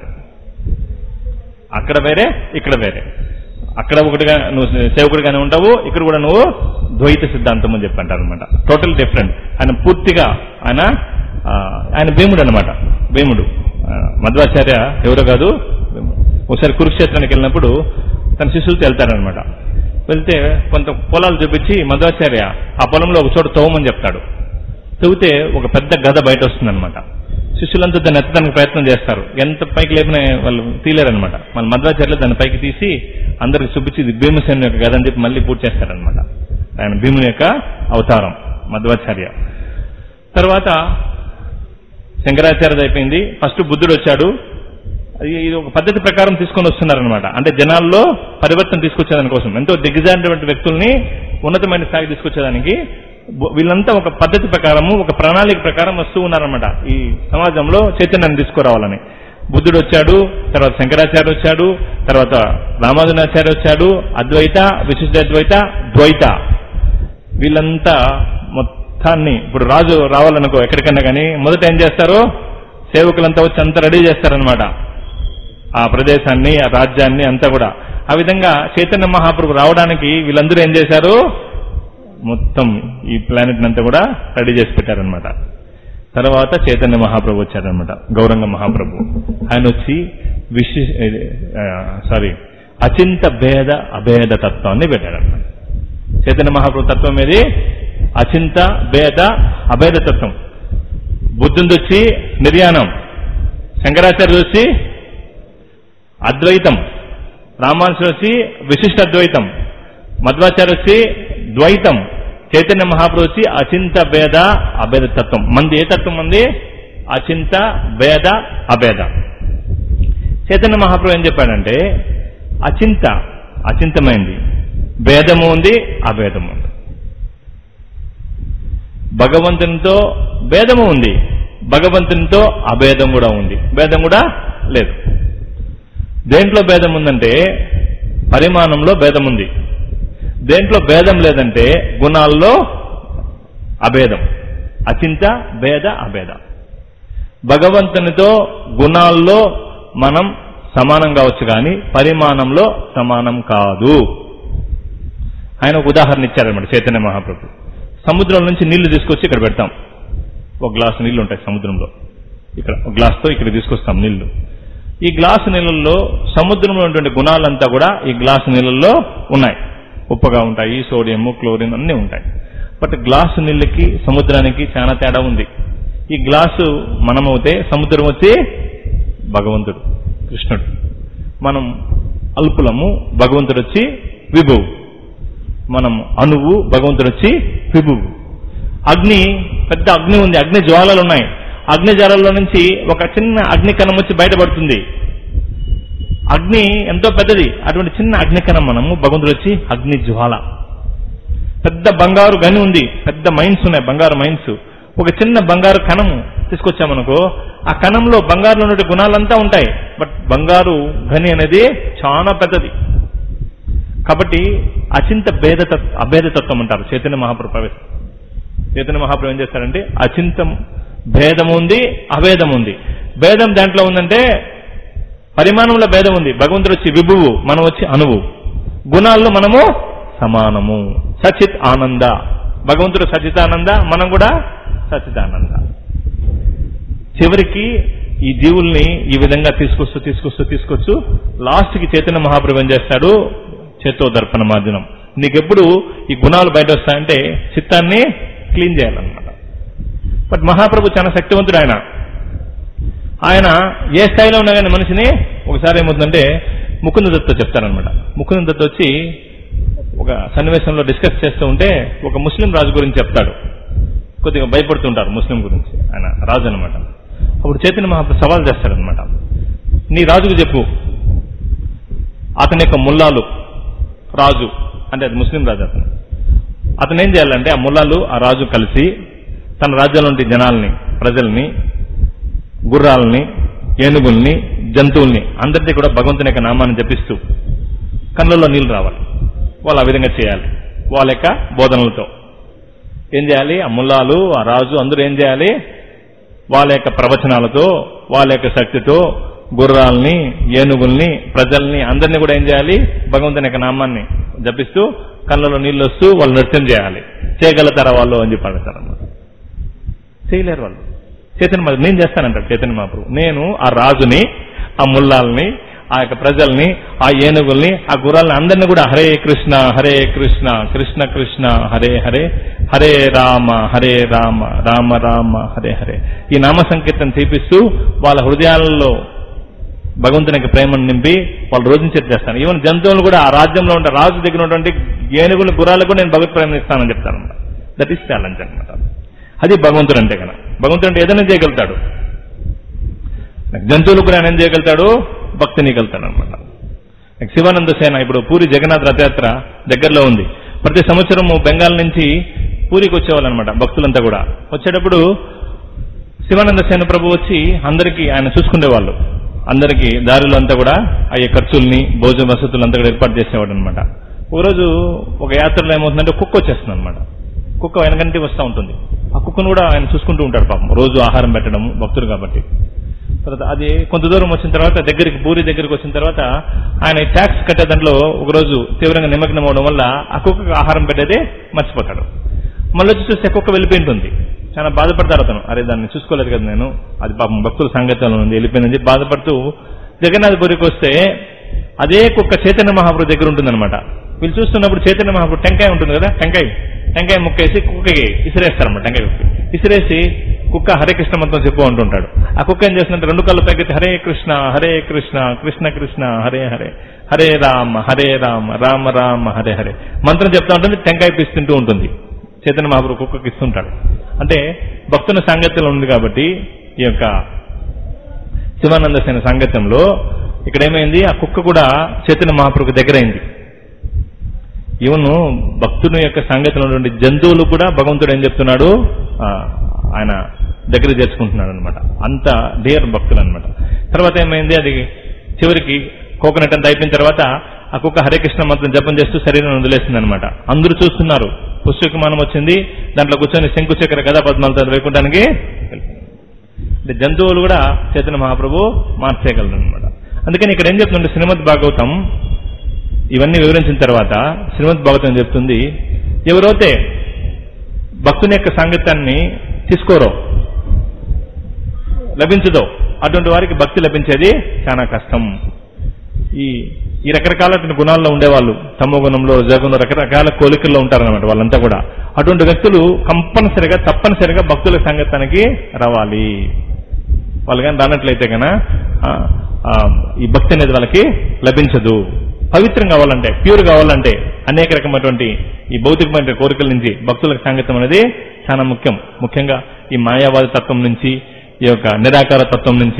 అక్కడ వేరే ఇక్కడ వేరే అక్కడ ఒకటిగా నువ్వు సేవకుడిగానే ఉంటావు ఇక్కడ కూడా నువ్వు ద్వైత సిద్ధాంతం అని చెప్పి అంటారు అనమాట టోటల్ డిఫరెంట్ ఆయన పూర్తిగా ఆయన ఆ, ఆయన భీముడు అనమాట భీముడు ఆ, మధ్వాచార్య ఎవరో కాదు భీముడు. ఒకసారి కురుక్షేత్రానికి వెళ్ళినప్పుడు తన శిష్యులతో వెళ్తారనమాట వెళ్తే కొంత పొలాలు చూపించి మధ్వాచార్య ఆ పొలంలో ఒక చోట తవ్వమని చెప్తాడు తవ్వితే ఒక పెద్ద గద బయట వస్తుందన్నమాట శిష్యులంతా దాన్ని ఎత్తడానికి ప్రయత్నం చేస్తారు ఎంత పైకి లేపినా వాళ్ళు తీలేరనమాట మళ్ళీ మధ్వాచార్యులు దాన్ని పైకి తీసి అందరికి చూపించి ఇది భీమసేన యొక్క గద అని చెప్పి మళ్ళీ పూర్తి చేస్తారనమాట ఆయన భీముని యొక్క అవతారం మధ్వాచార్య తర్వాత శంకరాచార్యది అయిపోయింది ఫస్ట్ బుద్ధుడు వచ్చాడు అది ఇది ఒక పద్ధతి ప్రకారం తీసుకొని వస్తున్నారనమాట అంటే జనాల్లో పరివర్తన తీసుకొచ్చేదాని కోసం ఎంతో దిగ్గజారినటువంటి వ్యక్తుల్ని ఉన్నతమైన స్థాయికి తీసుకొచ్చేదానికి బు- వీళ్ళంతా ఒక పద్ధతి ప్రకారము ఒక ప్రణాళిక ప్రకారం వస్తూ ఉన్నారనమాట ఈ సమాజంలో చైతన్యాన్ని తీసుకురావాలని బుద్ధుడు వచ్చాడు తర్వాత శంకరాచార్య వచ్చాడు తర్వాత రామానుజనాచార్య వచ్చాడు అద్వైత విశిష్ట అద్వైత ద్వైత వీళ్ళంతా మొత్తాన్ని ఇప్పుడు రాజు రావాలనుకో ఎక్కడికన్నా కానీ మొదట ఏం చేస్తారు సేవకులంతా వచ్చి అంతా రెడీ చేస్తారనమాట ఆ ప్రదేశాన్ని ఆ రాజ్యాన్ని అంతా కూడా ఆ విధంగా చైతన్య మహాప్రభు రావడానికి వీళ్ళందరూ ఏం చేశారు మొత్తం ఈ ప్లానెట్ అంతా కూడా రెడీ చేసి పెట్టారనమాట తర్వాత చైతన్య మహాప్రభు వచ్చారనమాట గౌరంగ మహాప్రభు ఆయన వచ్చి విశి సారీ అచింత భేద అభేద తత్వాన్ని పెట్టారనమాట చైతన్య మహాప్రభు తత్వం ఏది అచింత భేద అభేద తత్వం బుద్ధుని వచ్చి నిర్యాణం శంకరాచార్య వచ్చి అద్వైతం రామానుజుడు వచ్చి విశిష్ట అద్వైతం మధ్వాచార్య వచ్చి ద్వైతం చైతన్య మహాప్రభు వచ్చి అచింత భేద అభేద తత్వం మంది ఏ తత్వం ఉంది అచింత భేద అభేద చైతన్య మహాప్రభు ఏం చెప్పాడంటే అచింత అచింతమైంది భేదము ఉంది అభేదము ఉంది భగవంతునితో భేదము ఉంది భగవంతునితో అభేదం కూడా ఉంది భేదం కూడా లేదు దేంట్లో భేదం ఉందంటే పరిమాణంలో భేదం ఉంది దేంట్లో భేదం లేదంటే గుణాల్లో అభేదం అచింత భేద అభేద భగవంతునితో గుణాల్లో మనం సమానం కావచ్చు కానీ పరిమాణంలో సమానం కాదు ఆయన ఒక ఉదాహరణ ఇచ్చారనమాట చైతన్య మహాప్రభు సముద్రం నుంచి నీళ్లు తీసుకొచ్చి ఇక్కడ పెడతాం ఒక గ్లాసు నీళ్లు ఉంటాయి సముద్రంలో ఇక్కడ ఒక గ్లాస్తో ఇక్కడ తీసుకొస్తాం నీళ్లు ఈ గ్లాసు నీళ్ళల్లో సముద్రంలో ఉన్నటువంటి గుణాలంతా కూడా ఈ గ్లాసు నీళ్ళల్లో ఉన్నాయి ఉప్పగా ఉంటాయి సోడియం క్లోరిన్ అన్నీ ఉంటాయి బట్ గ్లాసు నీళ్ళకి సముద్రానికి చాలా తేడా ఉంది ఈ గ్లాసు మనమవుతే సముద్రం వచ్చి భగవంతుడు కృష్ణుడు మనం అల్పులము భగవంతుడు వచ్చి విభువు మనం అణువు భగవంతుడు వచ్చి విభువు అగ్ని పెద్ద అగ్ని ఉంది అగ్ని జ్వాలలు ఉన్నాయి అగ్ని జ్వాలల్లో నుంచి ఒక చిన్న అగ్ని కణం వచ్చి బయటపడుతుంది అగ్ని ఎంతో పెద్దది అటువంటి చిన్న అగ్ని కణం మనము భగవంతుడు వచ్చి అగ్ని జ్వాల పెద్ద బంగారు గని ఉంది పెద్ద మైన్స్ ఉన్నాయి బంగారు మైన్స్ ఒక చిన్న బంగారు కణము తీసుకొచ్చామనుకో ఆ కణంలో బంగారులో ఉండే గుణాలంతా ఉంటాయి బట్ బంగారు గని అనేది చాలా పెద్దది కాబట్టి అచింత భేద అభేదతత్వం అంటారు చైతన్య మహాప్రభు ప్రవేశం చైతన్య మహాప్రభు ఏం చేస్తారంటే అచింతం భేదం ఉంది అభేదం ఉంది భేదం దాంట్లో ఉందంటే పరిమాణంలో భేదం ఉంది భగవంతుడు వచ్చి విభువు మనం వచ్చి అణువు గుణాల్లో మనము సమానము సచిత్ ఆనంద భగవంతుడు సచితానంద మనం కూడా సచితానంద చివరికి ఈ జీవుల్ని ఈ విధంగా తీసుకొస్తూ తీసుకొస్తూ తీసుకొచ్చు లాస్ట్ కి చైతన్య మహాప్రభు ఏం చేస్తాడు చేతో దర్పణ మాధ్యమం నీకెప్పుడు ఈ గుణాలు బయట వస్తాయంటే చిత్తాన్ని క్లీన్ చేయాలన్నమాట బట్ మహాప్రభు చాలా శక్తివంతుడు ఆయన ఆయన ఏ స్థాయిలో ఉన్నా కానీ మనిషిని ఒకసారి ఏమవుతుందంటే ముకుంద దత్త చెప్తారనమాట ముకుంద దత్త వచ్చి ఒక సన్నివేశంలో డిస్కస్ చేస్తూ ఉంటే ఒక ముస్లిం రాజు గురించి చెప్తాడు కొద్దిగా భయపడుతుంటారు ముస్లిం గురించి ఆయన రాజు అనమాట అప్పుడు చైతన్య మహాప్రభు సవాల్ చేస్తాడనమాట నీ రాజుకు చెప్పు అతని యొక్క ముల్లాలు రాజు అంటే అది ముస్లిం రాజు అతను అతను ఏం చేయాలంటే ఆ ముల్లాలు ఆ రాజు కలిసి తన రాజ్యంలో ఉండే జనాల్ని ప్రజల్ని గుర్రాలని ఏనుగుల్ని జంతువుల్ని అందరినీ కూడా భగవంతుని యొక్క నామాన్ని జపిస్తూ కళ్ళల్లో నీళ్లు రావాలి వాళ్ళు ఆ విధంగా చేయాలి వాళ్ళ యొక్క బోధనలతో ఏం చేయాలి ఆ ముల్లాలు ఆ రాజు అందరూ ఏం చేయాలి వాళ్ళ యొక్క ప్రవచనాలతో వాళ్ళ యొక్క శక్తితో గుర్రాల్ని ఏనుగుల్ని ప్రజల్ని అందరినీ కూడా ఏం చేయాలి భగవంతుని యొక్క నామాన్ని జపిస్తూ కళ్ళలో నీళ్ళు వస్తూ వాళ్ళు నృత్యం చేయాలి చేయగలుగుతారా వాళ్ళు అని చెప్పి అడుగుతారన్నమాట చేయలేరు వాళ్ళు చైతన్య మహాప్రభు నేను చేస్తానంటాడు చైతన్య మహాప్రభు నేను ఆ రాజుని ఆ ముల్లాల్ని ఆ యొక్క ప్రజల్ని ఆ ఏనుగుల్ని ఆ గుర్రాలని అందరినీ కూడా హరే కృష్ణ హరే కృష్ణ కృష్ణ కృష్ణ హరే హరే హరే రామ హరే రామ రామ రామ హరే హరే ఈ నామ సంకీర్తన చేపిస్తూ వాళ్ళ హృదయాలలో భగవంతుని యొక్క ప్రేమను నింపి వాళ్ళు రోజుని చేస్తాను ఈవెన్ జంతువులు కూడా ఆ రాజ్యంలో ఉంటే రాజు దగ్గర ఉన్నటువంటి ఏనుగులు గుర్రాలకు కూడా నేను భగవత్ ప్రేమ ఇస్తానని చెప్తాను దట్ ఈస్ ఛాలెంజ్ అనమాట అది భగవంతుడు అంటే కనుక భగవంతుడు అంటే ఏదైనా చేయగలుగుతాడు జంతువులు కూడా ఆయన ఏం చేయగలుగుతాడు భక్తిని వెళ్తాడు అనమాట శివానంద సేన ఇప్పుడు పూరి జగన్నాథ్ రథయాత్ర దగ్గరలో ఉంది ప్రతి సంవత్సరము బెంగాల్ నుంచి పూరికి వచ్చేవాళ్ళనమాట భక్తులంతా కూడా వచ్చేటప్పుడు శివానంద సేన ప్రభు వచ్చి అందరికీ ఆయన చూసుకునేవాళ్ళు అందరికీ దారిలో అంతా కూడా అయ్యే ఖర్చుల్ని భోజన వసతులు అంతా కూడా ఏర్పాటు చేసేవాడు అనమాట ఒకరోజు ఒక యాత్రలో ఏమవుతుందంటే కుక్క వచ్చేస్తుంది అనమాట కుక్క వెనకంటే వస్తూ ఉంటుంది ఆ కుక్కను కూడా ఆయన చూసుకుంటూ ఉంటాడు పాపం రోజు ఆహారం పెట్టడం భక్తుడు కాబట్టి తర్వాత అది కొంత దూరం వచ్చిన తర్వాత దగ్గరికి పూరి దగ్గరికి వచ్చిన తర్వాత ఆయన ట్యాక్స్ కట్టే దాంట్లో ఒకరోజు తీవ్రంగా నిమగ్నం అవడం వల్ల ఆ కుక్కకు ఆహారం పెట్టేదే మర్చిపోతాడు మళ్ళీ వచ్చి చూస్తే కుక్క వెళ్ళిపోయింటుంది చాలా బాధపడతారు అతను అరే దాన్ని చూసుకోలేదు కదా నేను అది పాపం భక్తుల సంగతంలో ఉంది వెళ్ళిపోయిందని చెప్పి బాధపడుతూ జగన్నాథపురికి వస్తే అదే కుక్క చైతన్య మహాప్రభు దగ్గర ఉంటుందన్నమాట వీళ్ళు చూస్తున్నప్పుడు చైతన్య మహాప్రభు టెంకాయ ఉంటుంది కదా టెంకాయ టెంకాయ ముక్కేసి కుక్కకి ఇసిరేస్తారన్నమాట టెంకాయ కుక్క ఇసిరేసి కుక్క హరే కృష్ణ మంత్రం చెప్పు అంటుంటాడు ఆ కుక్క ఏం చేస్తుందంటే రెండు కళ్ళు పైకి హరే కృష్ణ హరే కృష్ణ కృష్ణ కృష్ణ హరే హరే హరే రామ హరే రామ రామ రామ హరే హరే మంత్రం చెప్తా ఉంటుంది టెంకాయ పీస్ తింటూ ఉంటుంది చైతన్య మహాప్రభు కుక్కకి ఇస్తుంటాడు అంటే భక్తుల సాంగత్యంలో ఉంది కాబట్టి ఈ యొక్క శివానంద సేన సాంగత్యంలో ఇక్కడ ఏమైంది ఆ కుక్క కూడా చైతన్య మహాప్రభుకి దగ్గరైంది ఈవెన్ భక్తుని యొక్క సాంగత్యంలో ఉన్నటువంటి జంతువులు కూడా భగవంతుడు ఏం చెప్తున్నాడు ఆ, ఆయన దగ్గర చేర్చుకుంటున్నాడు అనమాట అంత డియర్ భక్తులు అనమాట తర్వాత ఏమైంది అది చివరికి కోకోనట్ అంతా అయిపోయిన తర్వాత ఆ కుక్క హరే కృష్ణ మంత్రం జపం చేస్తూ శరీరం వదిలేసింది అనమాట అందరూ చూస్తున్నారు పుష్పకుమానం వచ్చింది దాంట్లో కూర్చొని శంకు చక్ర గదా పద్మాలతో వైకుంఠానికి అంటే జంతువులు కూడా చైతన్య మహాప్రభు మార్చేయగలరు అనమాట అందుకని ఇక్కడ ఏం చెప్తుంటే శ్రీమద్ భాగవతం ఇవన్నీ వివరించిన తర్వాత శ్రీమద్ భాగవతం చెప్తుంది ఎవరైతే భక్తుని యొక్క సాంగత్యాన్ని తీసుకోరో లభించదో అటువంటి వారికి భక్తి లభించేది చాలా కష్టం ఈ ఈ రకరకాల గుణాల్లో ఉండేవాళ్ళు తమో గుణంలో రజగుణంలో రకరకాల కోలికల్లో ఉంటారన్నమాట వాళ్ళంతా కూడా అటువంటి వ్యక్తులు కంపల్సరిగా తప్పనిసరిగా భక్తుల సంగతానికి రావాలి వాళ్ళు కానీ రానట్లయితే కనుక ఈ భక్తి అనేది వాళ్ళకి లభించదు పవిత్రం కావాలంటే ప్యూర్ కావాలంటే అనేక రకమైనటువంటి ఈ భౌతికమైన కోరికల నుంచి భక్తులకు సంగతం అనేది చాలా ముఖ్యం ముఖ్యంగా ఈ మాయావాద తత్వం నుంచి ఈ యొక్క నిరాకార తత్వం నుంచి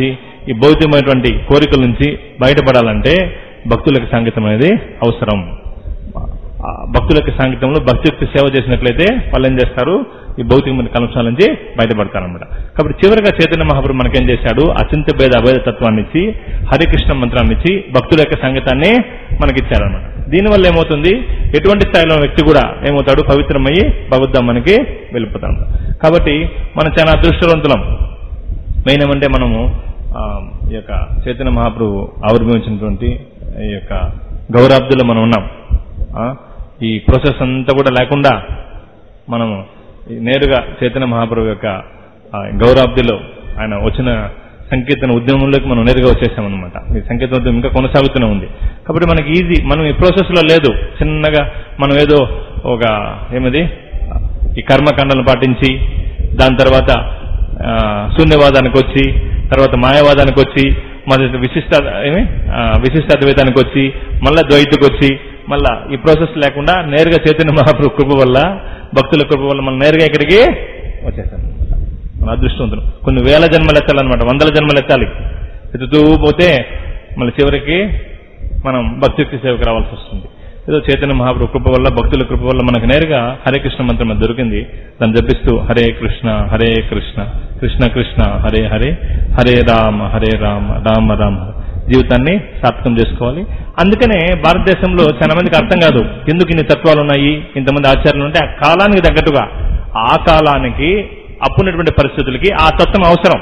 ఈ భౌతికమైనటువంటి కోరికల నుంచి బయటపడాలంటే భక్తులకు సంగీతం అనేది అవసరం ఆ భక్తులకి సాంగత్యంలో భక్తియుక్తి సేవ చేసినట్లయితే వాళ్ళు ఏం చేస్తారు ఈ భౌతికమైన కలుషాల నుంచి బయటపడతారన్నమాట కాబట్టి చివరిగా చైతన్య మహాప్రభు మనకేం చేశాడు అచింత భేద అభేద తత్వాన్ని ఇచ్చి హరికృష్ణ మంత్రాన్ని ఇచ్చి భక్తుల యొక్క సంగీతాన్ని మనకిచ్చారనమాట దీనివల్ల ఏమవుతుంది ఎటువంటి స్థాయిలో ఉన్న వ్యక్తి కూడా ఏమవుతాడు పవిత్రమయ్యి భగవద్ధామానికి వెళ్ళిపోతాడు కాబట్టి మనం చాలా అదృష్టవంతులం మెయిన్ ఏమంటే మనము ఆ, ఈ యొక్క చైతన్య మహాప్రభు ఆవిర్భవించినటువంటి ఈ యొక్క గౌరాబ్దులో మనం ఉన్నాం ఆ, ఈ ప్రాసెస్ అంతా కూడా లేకుండా మనము ఈ నేరుగా చైతన్య మహాప్రభు యొక్క ఆ, గౌరాబ్దిలో ఆయన వచ్చిన సంకీర్తన ఉద్యమంలోకి మనం నేరుగా వచ్చేసామన్నమాట ఈ సంకీర్తన ఉద్యమం ఇంకా కొనసాగుతూనే ఉంది కాబట్టి మనకి ఈజీ మనం ఈ ప్రాసెస్ లో లేదు చిన్నగా మనం ఏదో ఒక ఏమది ఈ కర్మకాండలను పాటించి దాని తర్వాత ఆ, శూన్యవాదానికి వచ్చి తర్వాత మాయావాదానికి వచ్చి మొదటి విశిష్ట ఏమి ఆ, విశిష్ట అద్వైతానికి వచ్చి మళ్ళా ద్వైతకు వచ్చి మళ్ళా ఈ ప్రాసెస్ లేకుండా నేరుగా చైతన్య మహాప్రభు కృప వల్ల భక్తుల కృప వల్ల మనం నేరుగా ఇక్కడికి వచ్చేసాం మన అదృష్టవంతులు కొన్ని వేల జన్మలు ఎత్తాలన్నమాట వందల జన్మలు ఎత్తాలి ఎత్తుతూ పోతే మళ్ళీ చివరికి మనం భక్తియుక్తి సేవకు రావాల్సి వస్తుంది ఏదో చైతన్య మహాప్రభు కృప వల్ల భక్తుల కృప వల్ల మనకు నేరుగా హరే కృష్ణ మంత్రం అది దొరికింది దాన్ని జపిస్తూ హరే కృష్ణ హరే కృష్ణ కృష్ణ కృష్ణ హరే హరే హరే రామ హరే రామ రామ రామ జీవితాన్ని సార్థకం చేసుకోవాలి అందుకనే భారతదేశంలో చాలా మందికి అర్థం కాదు ఎందుకు ఇన్ని తత్వాలు ఉన్నాయి ఇంతమంది ఆచార్యులు ఉంటే ఆ కాలానికి తగ్గట్టుగా ఆ కాలానికి అప్పున్నటువంటి పరిస్థితులకి ఆ తత్వం అవసరం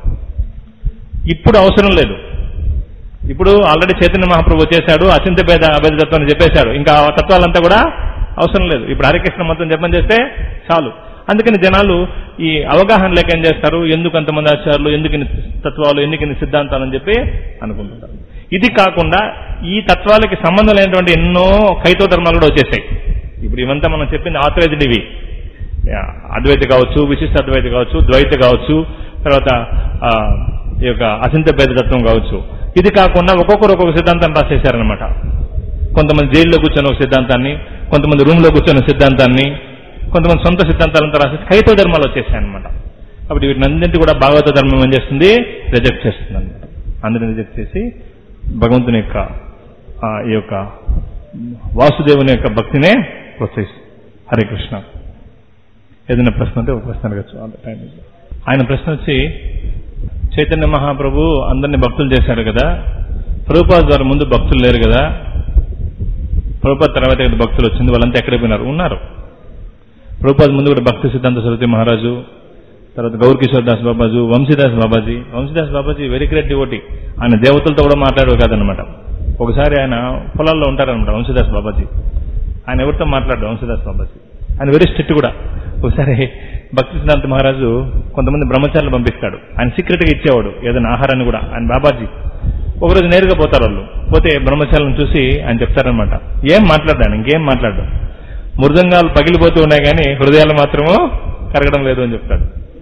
ఇప్పుడు అవసరం లేదు ఇప్పుడు ఆల్రెడీ చైతన్య మహాప్రభు వచ్చేసాడు అచింత భేద అభేద తత్వాన్ని చెప్పేశాడు ఇంకా ఆ తత్వాలంతా కూడా అవసరం లేదు ఇప్పుడు హరికృష్ణ మంత్రం జపం చేస్తే చాలు అందుకని జనాలు ఈ అవగాహన లేక ఏం చేస్తారు ఎందుకు అంతమంది ఆచారాలు ఎందుకు ఇన్ని తత్వాలు ఎందుకు ఇన్ని సిద్ధాంతాలు అని చెప్పి అనుకుంటుంటారు ఇది కాకుండా ఈ తత్వాలకి సంబంధం లేనటువంటి ఎన్నో కైతో ధర్మాలు కూడా వచ్చేసాయి ఇప్పుడు ఇవంతా మనం చెప్పింది ఆథరైజ్డ్ ఇవి యా, అద్వైత కావచ్చు విశిష్ట అద్వైత కావచ్చు ద్వైత కావచ్చు తర్వాత ఆ, ఈ యొక్క అసింత భేదతత్వం కావచ్చు ఇది కాకుండా ఒక్కొక్కరు ఒక్కొక్క సిద్ధాంతాన్ని రాసేశారనమాట కొంతమంది జైల్లో కూర్చొని ఒక సిద్ధాంతాన్ని కొంతమంది రూమ్ లో కూర్చొని ఒక సిద్ధాంతాన్ని కొంతమంది సొంత సిద్ధాంతాలంతా రాసేసి కైతో ధర్మాలు వచ్చేసాయి అనమాట కాబట్టి వీటిని అన్నింటి కూడా భాగవత ధర్మం ఏం చేస్తుంది రిజెక్ట్ చేస్తుంది అనమాట అందరిని రిజెక్ట్ చేసి భగవంతుని యొక్క ఆ, ఈ యొక్క వాసుదేవుని యొక్క భక్తినే ప్రోత్సహిస్తుంది హరే కృష్ణ ఏదైనా ప్రశ్న ఉంటే ఒక ప్రశ్న అడగచ్చు అంత టైం ఉంది. ఆయన ప్రశ్న వచ్చి చైతన్య మహాప్రభు అందరిని భక్తులు చేశారు కదా ప్రభుపాద ద్వారా ముందు భక్తులు లేరు కదా ప్రభుపాద తర్వాత కదా భక్తులు వచ్చింది వాళ్ళంతా ఎక్కడ పోయినారు ఉన్నారు ప్రభుపాద ముందు కూడా భక్తి సిద్ధాంత సరస్వతి మహారాజు తర్వాత Gour Kishore Das Babaji Vamshidas Babaji Vamshidas Babaji very great devotee ఆయన దేవతలతో కూడా మాట్లాడేవారు కాదనమాట ఒకసారి ఆయన పొలాల్లో ఉంటారనమాట వంశీదాస్ బాబాజీ ఆయన ఎవరితో మాట్లాడు వంశీదాస్ బాబాజీ ఆయన వెరీ స్ట్రిక్ట్ కూడా ఒకసారి భక్తి సిద్ధాంత మహారాజు కొంతమంది బ్రహ్మచారులు పంపిస్తాడు ఆయన సీక్రెట్ గా ఇచ్చేవాడు ఏదైనా ఆహారాన్ని కూడా ఆయన బాబాజీ ఒకరోజు నేరుగా పోతారు వాళ్ళు పోతే బ్రహ్మచారులను చూసి ఆయన చెప్తారనమాట ఏం మాట్లాడ్డాను ఇంకేం మాట్లాడు మృదంగాలు పగిలిపోతూ ఉన్నాయి కానీ హృదయాలు మాత్రము కరగడం లేదు అని చెప్తాడు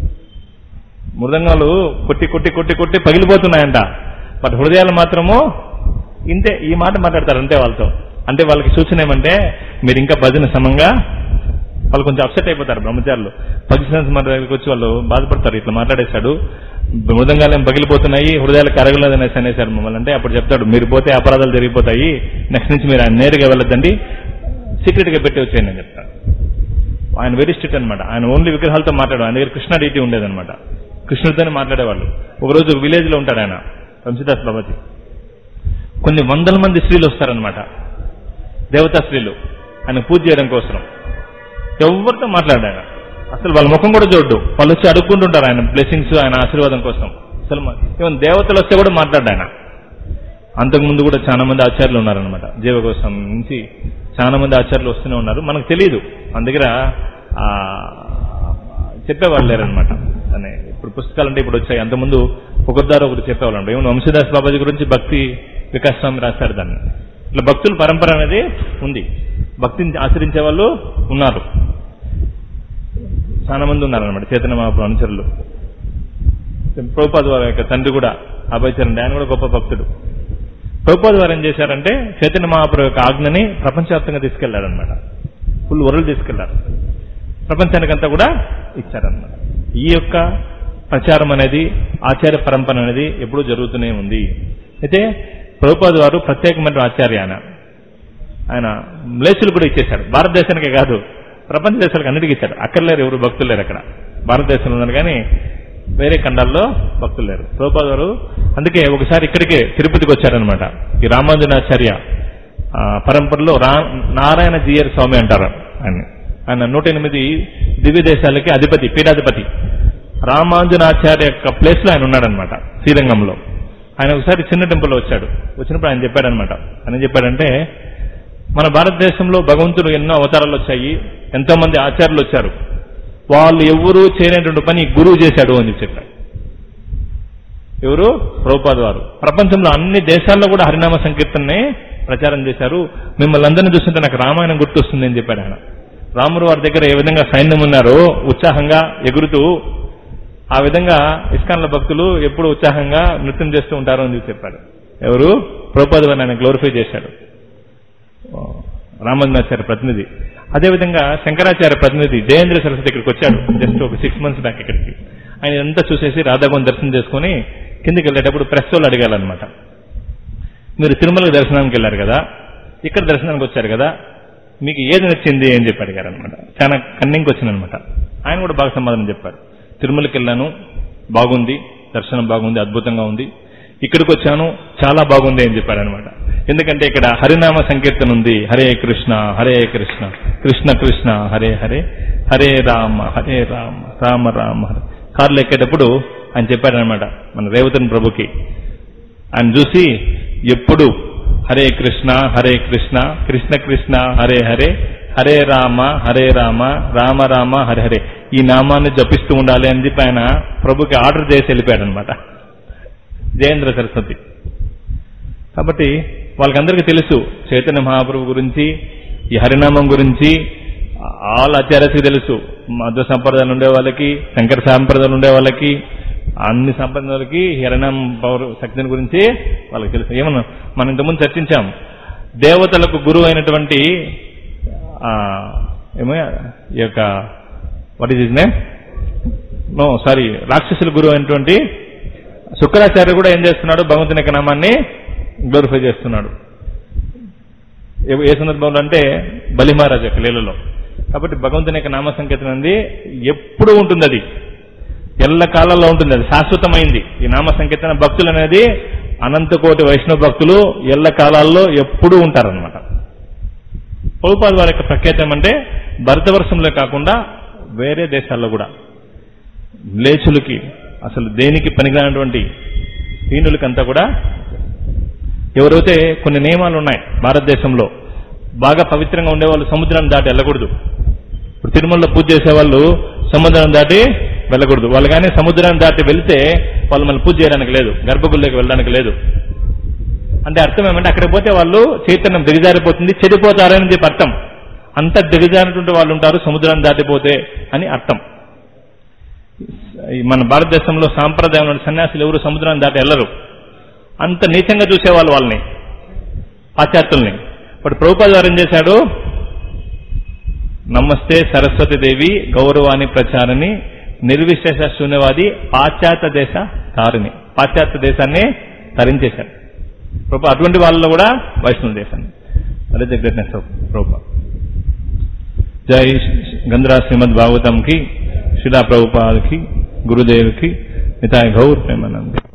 మృదంగాలు కొట్టి కొట్టి కొట్టి కొట్టి పగిలిపోతున్నాయంట బట్ హృదయాలు మాత్రము ఇంతే ఈ మాట మాట్లాడతారు అంతే వాళ్ళతో అంటే వాళ్ళకి సూచన ఏమంటే మీరు ఇంకా భజన సమంగా వాళ్ళు కొంచెం అప్సెట్ అయిపోతారు బ్రహ్మచారులు పాకిస్తాన్ మన దగ్గరికి వచ్చి వాళ్ళు బాధపడతారు ఇట్లా మాట్లాడేశాడు మృదంగాలు ఏం పగిలిపోతున్నాయి హృదయాలు కరగలేదు అనేసి అనేసారు మమ్మల్ని అంటే అప్పుడు చెప్తాడు మీరు పోతే అపరాధాలు జరిగిపోతాయి నెక్స్ట్ నుంచి మీరు ఆయన నేరుగా వెళ్ళొద్దండి సీక్రెట్ గా పెట్టి వచ్చేయండి అని చెప్తాడు ఆయన వెరీ స్ట్రిక్ట్ అనమాట ఆయన ఓన్లీ విగ్రహాలతో మాట్లాడు ఆయన దగ్గర కృష్ణ డీటీ ఉండేదన్నమాట కృష్ణుడితోనే మాట్లాడేవాళ్ళు ఒకరోజు విలేజ్ లో ఉంటాడు ఆయన వంశీదాస్ బాబాజీ కొన్ని వందల మంది స్త్రీలు వస్తారనమాట దేవతా స్త్రీలు ఆయన పూజ చేయడం కోసం ఎవరితో మాట్లాడాడు ఆయన అసలు వాళ్ళ ముఖం కూడా చూడ్డు వాళ్ళు వచ్చి అడుక్కుంటుంటారు ఆయన బ్లెస్సింగ్స్ ఆయన ఆశీర్వాదం కోసం అసలు ఈవెన్ దేవతలు వస్తే కూడా మాట్లాడు ఆయన అంతకుముందు కూడా చాలా మంది ఆచార్యులు ఉన్నారనమాట జీవకోసం నుంచి చాలా మంది ఆచార్యులు వస్తూనే ఉన్నారు మనకు తెలియదు మన దగ్గర ఆ, చెప్పేవాళ్ళు లేరనమాట అని ఇప్పుడు పుస్తకాలు అంటే ఇప్పుడు వచ్చాయి అంతకుముందు ఒకరిదారు ఒకరు చెప్పేవాళ్ళు ఏమన్నా వంశీదాస్ బాబాజీ గురించి భక్తి వికాస్ స్వామి రాశారు దాన్ని ఇట్లా భక్తుల పరంపర అనేది ఉంది భక్తిని ఆచరించే వాళ్ళు ఉన్నారు చాలా మంది ఉన్నారనమాట చైతన్య మహాప్రభు అనుచరులు ప్రభుపాద వారి యొక్క తండ్రి కూడా అభయచరణ్ ఆయన కూడా గొప్ప భక్తుడు ప్రభుపాద వారు ఏం చేశారంటే చైతన్య మహాప్రభు యొక్క ఆజ్ఞని ప్రపంచవ్యాప్తంగా తీసుకెళ్లారనమాట ఫుల్ వరల్డ్ తీసుకెళ్లారు ప్రపంచానికంతా కూడా ఇచ్చారనమాట ఈ యొక్క ప్రచారం అనేది ఆచార్య పరంపర అనేది ఎప్పుడూ జరుగుతూనే ఉంది అయితే ప్రభుపాద్ వారు ప్రత్యేకమైన ఆచార్య ఆయన ఆయన మ్లేసులు కూడా ఇచ్చేశాడు భారతదేశానికే కాదు ప్రపంచ దేశాలకు అన్నిటికీ ఇచ్చాడు అక్కడ లేరు ఎవరు భక్తులు లేరు అక్కడ భారతదేశంలో ఉన్నారు కానీ వేరే ఖండాల్లో భక్తులు లేరు ప్రభుపాద్ వారు అందుకే ఒకసారి ఇక్కడికే తిరుపతికి వచ్చారనమాట ఈ రామానుజనాచార్య ఆ, పరంపరలో రా నారాయణ జీయర్ స్వామి అంటారు ఆయన ఆయన నూట ఎనిమిది దివ్య దేశాలకి అధిపతి పీఠాధిపతి రామాంజనాచార్య యొక్క ప్లేస్ లో ఆయన ఉన్నాడనమాట శ్రీరంగంలో ఆయన ఒకసారి చిన్న టెంపుల్లో వచ్చాడు వచ్చినప్పుడు ఆయన చెప్పాడనమాట ఆయన ఏం చెప్పాడంటే మన భారతదేశంలో భగవంతుడు ఎన్నో అవతారాలు వచ్చాయి ఎంతో మంది ఆచార్యులు వచ్చారు వాళ్ళు ఎవరూ చేయలేనటువంటి పని గురువు చేశాడు అని చెప్పి చెప్పాడు ఎవరు ప్రభుపాద్ వారు ప్రపంచంలో అన్ని దేశాల్లో కూడా హరినామ సంకీర్తననే ప్రచారం చేశారు మిమ్మల్ని అందరినీ చూస్తుంటే నాకు రామాయణం గుర్తొస్తుంది అని చెప్పాడు ఆయన రాముడు వారి దగ్గర ఏ విధంగా సైన్యం ఉన్నారో ఉత్సాహంగా ఎగురుతూ ఆ విధంగా ఇస్కాన్ల భక్తులు ఎప్పుడు ఉత్సాహంగా నృత్యం చేస్తూ ఉంటారు అని చెప్పి చెప్పాడు ఎవరు ప్రభుపాద్ వారిని ఆయన గ్లోరిఫై చేశాడు రామానుజాచార్య ప్రతినిధి అదేవిధంగా శంకరాచార్య ప్రతినిధి జయేంద్ర సరస్వతి ఇక్కడికి వచ్చాడు జస్ట్ ఒక సిక్స్ మంత్స్ బ్యాక్ ఇక్కడికి ఆయన ఇదంతా చూసేసి రాధాగోని దర్శనం చేసుకుని కిందికి వెళ్ళేటప్పుడు ప్రెస్ వాళ్ళు అడిగాలన్నమాట మీరు తిరుమలకు దర్శనానికి వెళ్ళారు కదా ఇక్కడ దర్శనానికి వచ్చారు కదా మీకు ఏది నచ్చింది అని చెప్పి అడిగారు అనమాట చాలా కన్నింగ్ వచ్చిందనమాట ఆయన కూడా బాగా సమాధానం చెప్పారు తిరుమలకి వెళ్ళాను బాగుంది దర్శనం బాగుంది అద్భుతంగా ఉంది ఇక్కడికి వచ్చాను చాలా బాగుంది అని చెప్పారు అనమాట ఎందుకంటే ఇక్కడ హరినామ సంకీర్తన ఉంది హరే కృష్ణ హరే కృష్ణ కృష్ణ కృష్ణ హరే హరే హరే రామ హరే రామ రామ రామ హరే కార్లు ఎక్కేటప్పుడు ఆయన చెప్పారనమాట మన రేవతన్ ప్రభుకి ఆయన చూసి ఎప్పుడు హరే కృష్ణ హరే కృష్ణ కృష్ణ కృష్ణ హరే హరే హరే రామ హరే రామ రామ రామ హరే హరే ఈ నామాన్ని జపిస్తూ ఉండాలి అని చెప్పి ఆయన ప్రభుకి ఆర్డర్ చేసి వెళ్ళిపోయాడు అనమాట జయేంద్ర సరస్వతి కాబట్టి వాళ్ళకందరికీ తెలుసు చైతన్య మహాప్రభు గురించి ఈ హరినామం గురించి ఆల్ ఆచార్యకి తెలుసు మధ్య సంప్రదాయాలు ఉండే వాళ్ళకి శంకర సాంప్రదాయాలు ఉండే వాళ్ళకి అన్ని సంప్రదాయాలకి హరినామ పవర్ శక్తిని గురించి వాళ్ళకి తెలుసు ఏమన్నా మనం ఇంతకుముందు చర్చించాం దేవతలకు గురువు అయినటువంటి ఆ, ఏమో ఈ యొక్క what is his name no sorry రాక్షసుల గురువు అయినటువంటి శుక్రాచార్య కూడా ఏం చేస్తున్నాడు భగవంతుని యొక్క నామాన్ని గ్లోరిఫై చేస్తున్నాడు ఏ- ఏ సందర్భంలో అంటే బలిమహారాజ్ యొక్క లీలలో కాబట్టి భగవంతుని యొక్క నామ సంకీర్తన అనేది ఎప్పుడు ఉంటుంది అది ఎల్ల కాలంలో ఉంటుంది అది శాశ్వతమైంది ఈ నామ సంకీర్తన భక్తులు అనేది అనంతకోటి వైష్ణవ భక్తులు ఎల్ల కాలాల్లో ఎప్పుడూ ఉంటారనమాట ప్రభుపాద వారి యొక్క ప్రఖ్యాతి ఏమంటే భరతవర్షంలో కాకుండా వేరే దేశాల్లో కూడా లేచులకి అసలు దేనికి పనికిరానటువంటి హీనులకంతా కూడా ఎవరైతే కొన్ని నియమాలు ఉన్నాయి భారతదేశంలో బాగా పవిత్రంగా ఉండేవాళ్ళు సముద్రాన్ని దాటి వెళ్ళకూడదు ఇప్పుడు తిరుమలలో పూజ చేసేవాళ్ళు సముద్రం దాటి వెళ్ళకూడదు వాళ్ళు కానీ సముద్రాన్ని దాటి వెళ్తే వాళ్ళు మళ్ళీ పూజ చేయడానికి లేదు గర్భగుడిలోకి వెళ్ళడానికి లేదు అంటే అర్థం ఏమంటే అక్కడికి పోతే వాళ్ళు చైతన్యం దిగజారిపోతుంది చెడిపోతారని చెప్పి అర్థం అంత దిగజారినటువంటి వాళ్ళు ఉంటారు సముద్రాన్ని దాటిపోతే అని అర్థం ఈ మన భారతదేశంలో సాంప్రదాయం సన్యాసులు ఎవరు సముద్రాన్ని దాటి వెళ్ళరు అంత నీచంగా చూసేవాళ్ళు వాళ్ళని పాశ్చాత్యుల్ని ఇప్పుడు ప్రభుపాద వారు ఏం చేశాడు నమస్తే సరస్వతి దేవి గౌరవాన్ని ప్రచారని నిర్విశేష శూన్యవాది పాశ్చాత్య దేశ తారిని పాశ్చాత్య దేశాన్ని తరించేశారు ప్రభు అటువంటి వాళ్ళలో కూడా వైష్ణవ దేశాన్ని అదే ద గ్రేట్నెస్ ఆఫ్ ప్రభుపా జై గంధరా శ్రీమద్ భాగవతం కి శిలా ప్రభుపాద్ కి గురుదేవ్ కి నితాయ్ గౌర్ ప్రేమానంద్